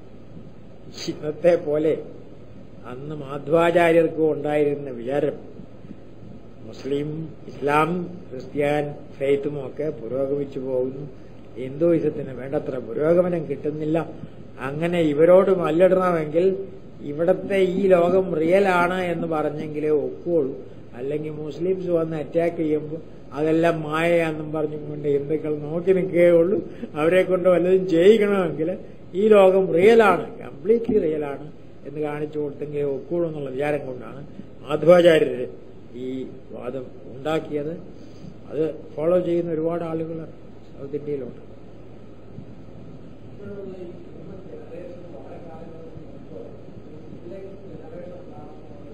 ഇന്നത്തെ പോലെ അന്ന് മാധ്വാചാര്യർക്കും ഉണ്ടായിരുന്ന വിചാരം മുസ്ലിം ഇസ്ലാം ക്രിസ്ത്യാൻ ഫെയ്ത്തും ഒക്കെ പുരോഗമിച്ചു പോകുന്നു ഹിന്ദുയിസത്തിന് വേണ്ടത്ര പുരോഗമനം കിട്ടുന്നില്ല അങ്ങനെ ഇവരോട് മല്ലിടണമെങ്കിൽ ഇവിടത്തെ ഈ ലോകം റിയൽ ആണ് എന്ന് പറഞ്ഞെങ്കിലേ ഒക്കുള്ളൂ അല്ലെങ്കിൽ മുസ്ലിംസ് വന്ന് അറ്റാക്ക് ചെയ്യുമ്പോൾ അതെല്ലാം മായയാണെന്നും പറഞ്ഞുകൊണ്ട് ഹിന്ദുക്കൾ നോക്കി നിൽക്കുകയുള്ളൂ അവരെ കൊണ്ട് വല്ലതും ചെയ്യിക്കണമെങ്കിൽ ഈ ലോകം റിയലാണ് കംപ്ലീറ്റ്ലി റിയലാണ് എന്ന് കാണിച്ചു കൊടുത്തെങ്കിലേ ഒക്കുള്ളൂ എന്നുള്ള വിചാരം കൊണ്ടാണ് മാധവാചാര്യർ ഈ വാദം ഉണ്ടാക്കിയത് അത് ഫോളോ ചെയ്യുന്ന ഒരുപാട് ആളുകൾ സൗത്ത് ഇന്ത്യയിലുണ്ട് ഇപ്പോഴുള്ള ഈ human generation വളരെ കാലങ്ങൾക്ക് മുമ്പ് ഇതിലേക്ക് generation ഉണ്ടാകുമ്പോൾ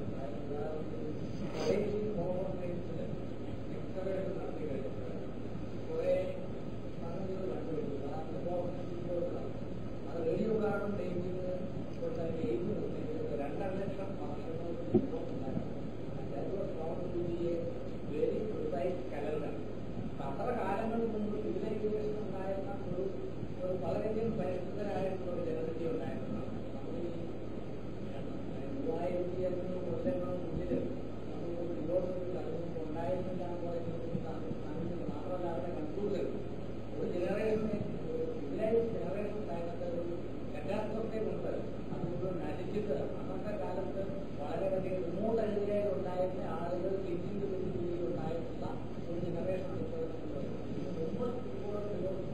കുറേ ഈ കോമൺസിൽ excavation നടത്തി കഴിഞ്ഞപ്പോൾ കുറേ സംഗതികൾ കണ്ടുപിടിച്ചു. അത് അനുഭവം അത് റേഡിയോ കാർബൺ ഡേറ്റിംഗ് തൊട്ട് എയ്റ്റ് നിർത്തിയിട്ട് രണ്ടര ലക്ഷം വർഷങ്ങൾക്ക് മുമ്പ് ഉണ്ടായിരുന്നു. That was found to be a very precise calendar. അപ്പൊ അത്ര കാലങ്ങൾക്ക് മുമ്പ് സിവിലൈസേഷൻ ഉണ്ടായിരുന്ന ഒരു ഒരു വളരെയധികം പരിശുദ്ധരായിട്ടുള്ള ഒരു ജനതയ്ക്ക് ഉണ്ടായിരുന്നതാണ് നമ്മൾ ഈ മൂവായിരത്തി അഞ്ഞൂറ് കൊല്ലങ്ങൾക്ക് മുന്നിൽ നമ്മൾ ഫിലോസഫി അറിഞ്ഞപ്പോൾ ഉണ്ടായിരുന്നില്ല എന്ന് പറയുന്നത് അറിഞ്ഞില്ല മാത്രമല്ല അവരുടെ കൺക്ലൂഷൻ ഒരു ജനറേഷനെ ഒരു സിവിലൈസ് ജനറേഷൻ ഉണ്ടായിരുന്നത് ഒരു കറ്റാസ്ട്രോഫെ കൊണ്ട് അത് മുഴുവൻ നശിച്ചിട്ട് അന്നത്തെ കാലത്ത് വളരെയധികം റിമോട്ട് ഏരിയയിൽ ഉണ്ടായിരുന്ന ആളുകൾ തിരിച്ചു തിരിച്ചു ഉണ്ടായിരുന്ന ഒരു ജനറേഷൻ മുമ്പ് ഇപ്പോൾ ഫിലോസഫി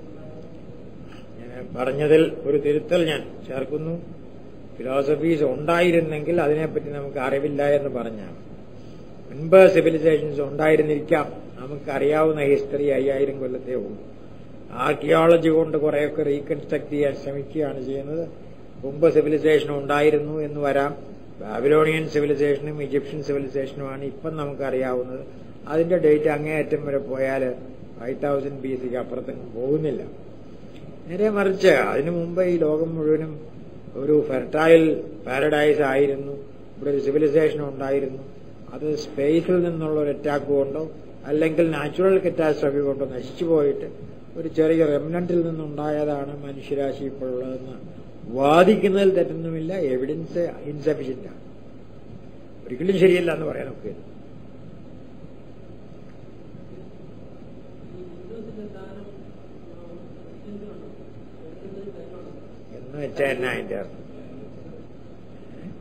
ഞാൻ പറഞ്ഞതിൽ ഒരു തിരുത്തൽ ഞാൻ ചേർക്കുന്നു ഫിലോസഫീസ് ഉണ്ടായിരുന്നെങ്കിൽ അതിനെപ്പറ്റി നമുക്ക് അറിവില്ല എന്ന് പറഞ്ഞാണ് മുൻപ് സിവിലൈസേഷൻസ് ഉണ്ടായിരുന്നിരിക്കാം നമുക്ക് അറിയാവുന്ന ഹിസ്റ്ററി അയ്യായിരം കൊല്ലത്തേ ഉള്ളൂ ആർക്കിയോളജി കൊണ്ട് കുറെയൊക്കെ റീകൺസ്ട്രക്ട് ചെയ്യാൻ ശ്രമിക്കുകയാണ് ചെയ്യുന്നത് മുമ്പ് സിവിലൈസേഷൻ ഉണ്ടായിരുന്നു എന്ന് വരാം ബാബിലോണിയൻ സിവിലൈസേഷനും ഈജിപ്ഷ്യൻ സിവിലൈസേഷനുമാണ് ഇപ്പം നമുക്കറിയാവുന്നത് അതിന്റെ ഡേറ്റ് അങ്ങേയറ്റം വരെ പോയാൽ ഫൈവ് തൗസൻഡ് ബി സിക്ക് അപ്പുറത്തേക്കും പോകുന്നില്ല നേരെ മറിച്ച് അതിനു മുമ്പ് ഈ ലോകം മുഴുവനും ഒരു ഫെർട്ടൈൽ പാരഡൈസ് ആയിരുന്നു ഇവിടെ ഒരു സിവിലൈസേഷൻ ഉണ്ടായിരുന്നു അത് സ്പേസിൽ നിന്നുള്ള ഒരു അറ്റാക്ക് കൊണ്ടോ അല്ലെങ്കിൽ നാച്ചുറൽ കറ്റാസ്ട്രോഫി കൊണ്ടോ നശിച്ചു പോയിട്ട് ഒരു ചെറിയ റെമനന്റിൽ നിന്നുണ്ടായതാണ് മനുഷ്യരാശി ഇപ്പോഴുള്ളതെന്ന് വാദിക്കുന്നതിൽ തെറ്റൊന്നുമില്ല എവിഡൻസ് ഇൻസഫിഷ്യന്റ് ആണ് ഒരിക്കലും ശരിയല്ല എന്ന് പറയാൻ ഒക്കില്ല ഈ ഹിന്ദുസിന്റെ സ്ഥാനം ക്രിസ്ത്യൻസിനുണ്ടോ ക്രിസ്ത്യൻസിന് തന്നെയുണ്ടോ എന്ന് വെച്ചാൽ എന്നാ അതിന്റെ അർത്ഥം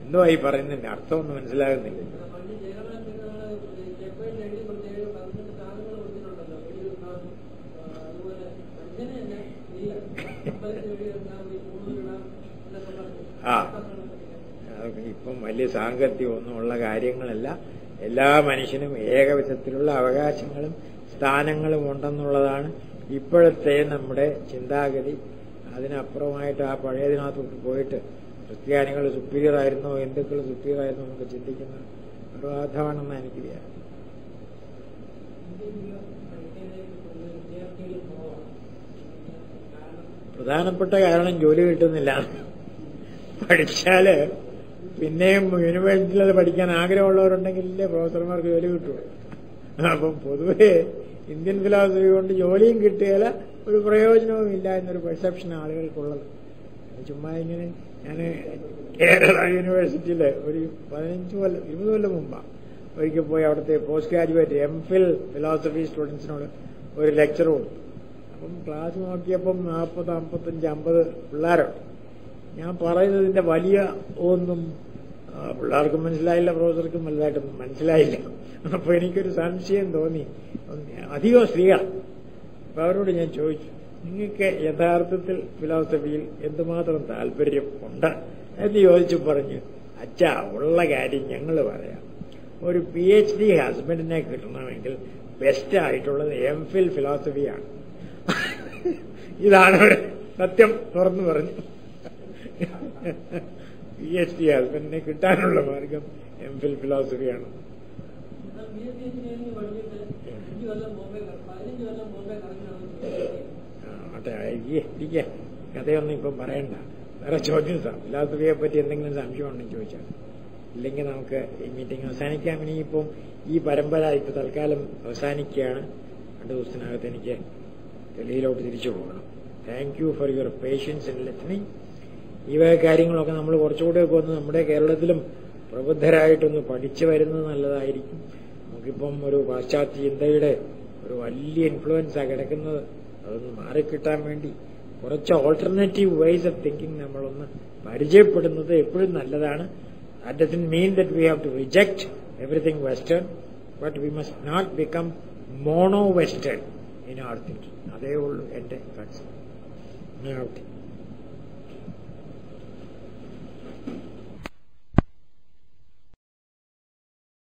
എന്തോ ഈ പറയുന്നതിന്റെ അർത്ഥമൊന്നും മനസ്സിലാകുന്നില്ല പണ്ട് ജയറാം നിങ്ങൾ ചെപ്പയിൽ എഴുതി കൊടുത്തേഴ് പതിനെട്ട് സാധനങ്ങൾ കൊടുത്തിട്ടുണ്ടല്ലോ വെടിവെക്കാം അതുപോലെ മനുഷ്യനെ തന്നെ ഈ അമ്പലത്തിൽ വെടിവെക്കാം ഈ കൂടുതലിടാം എന്നൊക്കെ പറഞ്ഞു ആ. അതൊക്കെ ഇപ്പം വലിയ സാങ്കത്യം ഒന്നും ഉള്ള കാര്യങ്ങളല്ല എല്ലാ മനുഷ്യനും ഏകവിധത്തിലുള്ള അവകാശങ്ങളും സ്ഥാനങ്ങളും ഉണ്ടെന്നുള്ളതാണ് ഇപ്പോഴത്തെ നമ്മുടെ ചിന്താഗതി അതിനപ്പുറമായിട്ട് ആ പഴയതിനകത്തോട്ട് പോയിട്ട് ക്രിസ്ത്യാനികൾ സുപ്പീരിയർ ആയിരുന്നോ ഹിന്ദുക്കൾ സുപ്പീരിയർ ആയിരുന്നോ എന്നൊക്കെ ചിന്തിക്കുന്ന അപരാധമാണെന്ന് എനിക്ക് വിചാരം വിദ്യാർത്ഥികൾ പോവാം കാരണം പ്രധാനപ്പെട്ട കാരണം ജോലി കിട്ടുന്നില്ല പഠിച്ചാല് പിന്നെയും യൂണിവേഴ്സിറ്റിയിൽ അത് പഠിക്കാൻ ആഗ്രഹമുള്ളവരുണ്ടെങ്കിലേ പ്രൊഫസർമാർക്ക് ജോലി കിട്ടുള്ളൂ അപ്പം പൊതുവെ ഇന്ത്യൻ ഫിലോസഫി കൊണ്ട് ജോലിയും കിട്ടുകയില്ല ഒരു പ്രയോജനവും ഇല്ല എന്നൊരു പെർസെപ്ഷൻ ആളുകൾക്കുള്ളത് ചുമ്മാ ഇങ്ങനെ ഞാൻ കേരള യൂണിവേഴ്സിറ്റിയില് ഒരു പതിനഞ്ച് കൊല്ലം ഇരുപത് കൊല്ലം മുമ്പാ ഒരിക്കൽ പോയി അവിടുത്തെ post graduate M Phil philosophy സ്റ്റുഡൻസിനോട് ഒരു ലെക്ചർ കൊടുത്തു അപ്പം ക്ലാസ് നോക്കിയപ്പം നാൽപ്പത് അമ്പത്തഞ്ച് അമ്പത് പിള്ളേരുണ്ട് ഞാൻ പറയുന്നതിന്റെ വലിയ ഒന്നും ആ, പിള്ളേർക്കും മനസ്സിലായില്ല പ്രൊഫസർക്കും വലുതായിട്ടൊന്നും മനസ്സിലായില്ല അപ്പൊ എനിക്കൊരു സംശയം തോന്നി അധികം സ്ത്രീകൾ അപ്പൊ അവരോട് ഞാൻ ചോദിച്ചു നിങ്ങൾക്ക് യഥാർത്ഥത്തിൽ ഫിലോസഫിയിൽ എന്തുമാത്രം താല്പര്യം ഉണ്ട് എന്ന് ചോദിച്ചു പറഞ്ഞു അച്ഛാ ഉള്ള കാര്യം ഞങ്ങൾ പറയാം ഒരു പി എച്ച് ഡി ഹസ്ബൻഡിനെ കിട്ടണമെങ്കിൽ ബെസ്റ്റ് ആയിട്ടുള്ളത് എം ഫിൽ ഫിലോസഫിയാണ് ഇതാണ് ഒരു സത്യം തുറന്നു പറഞ്ഞു പി എച്ച് ഡി ഹസ്ബൻഡിനെ കിട്ടാനുള്ള മാർഗം എം ഫിൽ ഫിലോസഫിയാണ് ബി എസ് സി എഞ്ചിനീയറിംഗ് പഠിച്ചിട്ട് അഞ്ച് കൊല്ലം ബോംബെ കറ- പതിനഞ്ച് കൊല്ലം ബോംബെ കറങ്ങി നടന്നു ആ, ആട്ടെ ഇരിക്കെ ഇരിക്കെ കഥയൊന്നും ഇപ്പം പറയണ്ട വേറെ ചോദ്യം സാർ ഫിലോസഫിയെ പറ്റി എന്തെങ്കിലും സംശയം ഉണ്ടെങ്കിൽ ചോദിച്ചാൽ ഇല്ലെങ്കിൽ നമുക്ക് ഈ മീറ്റിംഗ് അവസാനിക്കാം ഇനിയിപ്പം ഈ പരമ്പര ഇപ്പൊ തൽക്കാലം അവസാനിക്കുകയാണ് രണ്ട് ദിവസത്തിനകത്ത് എനിക്ക് ഡൽഹിയിലോട്ട് തിരിച്ചു പോകണം thank you for your patience in listening ഈ വക കാര്യങ്ങളൊക്കെ നമ്മൾ കുറച്ചുകൂടെ ഒക്കെ ഒന്ന് നമ്മുടെ കേരളത്തിലും പ്രബുദ്ധരായിട്ടൊന്ന് പഠിച്ചു വരുന്നത് നല്ലതായിരിക്കും നമുക്കിപ്പം ഒരു പാശ്ചാത്യ ചിന്തയുടെ ഒരു വലിയ ഇൻഫ്ലുവൻസാണ് കിടക്കുന്നത് അതൊന്ന് മാറിക്കിട്ടാൻ വേണ്ടി കുറച്ച് ഓൾട്ടർനേറ്റീവ് വൈസ് ഓഫ് തിങ്കിങ് നമ്മളൊന്ന് പരിചയപ്പെടുന്നത് എപ്പോഴും നല്ലതാണ് that doesn't mean that we have to reject everything western but we must not become mono western in our thinking അതേ ഉള്ളൂ എന്റെ കൺസേൺ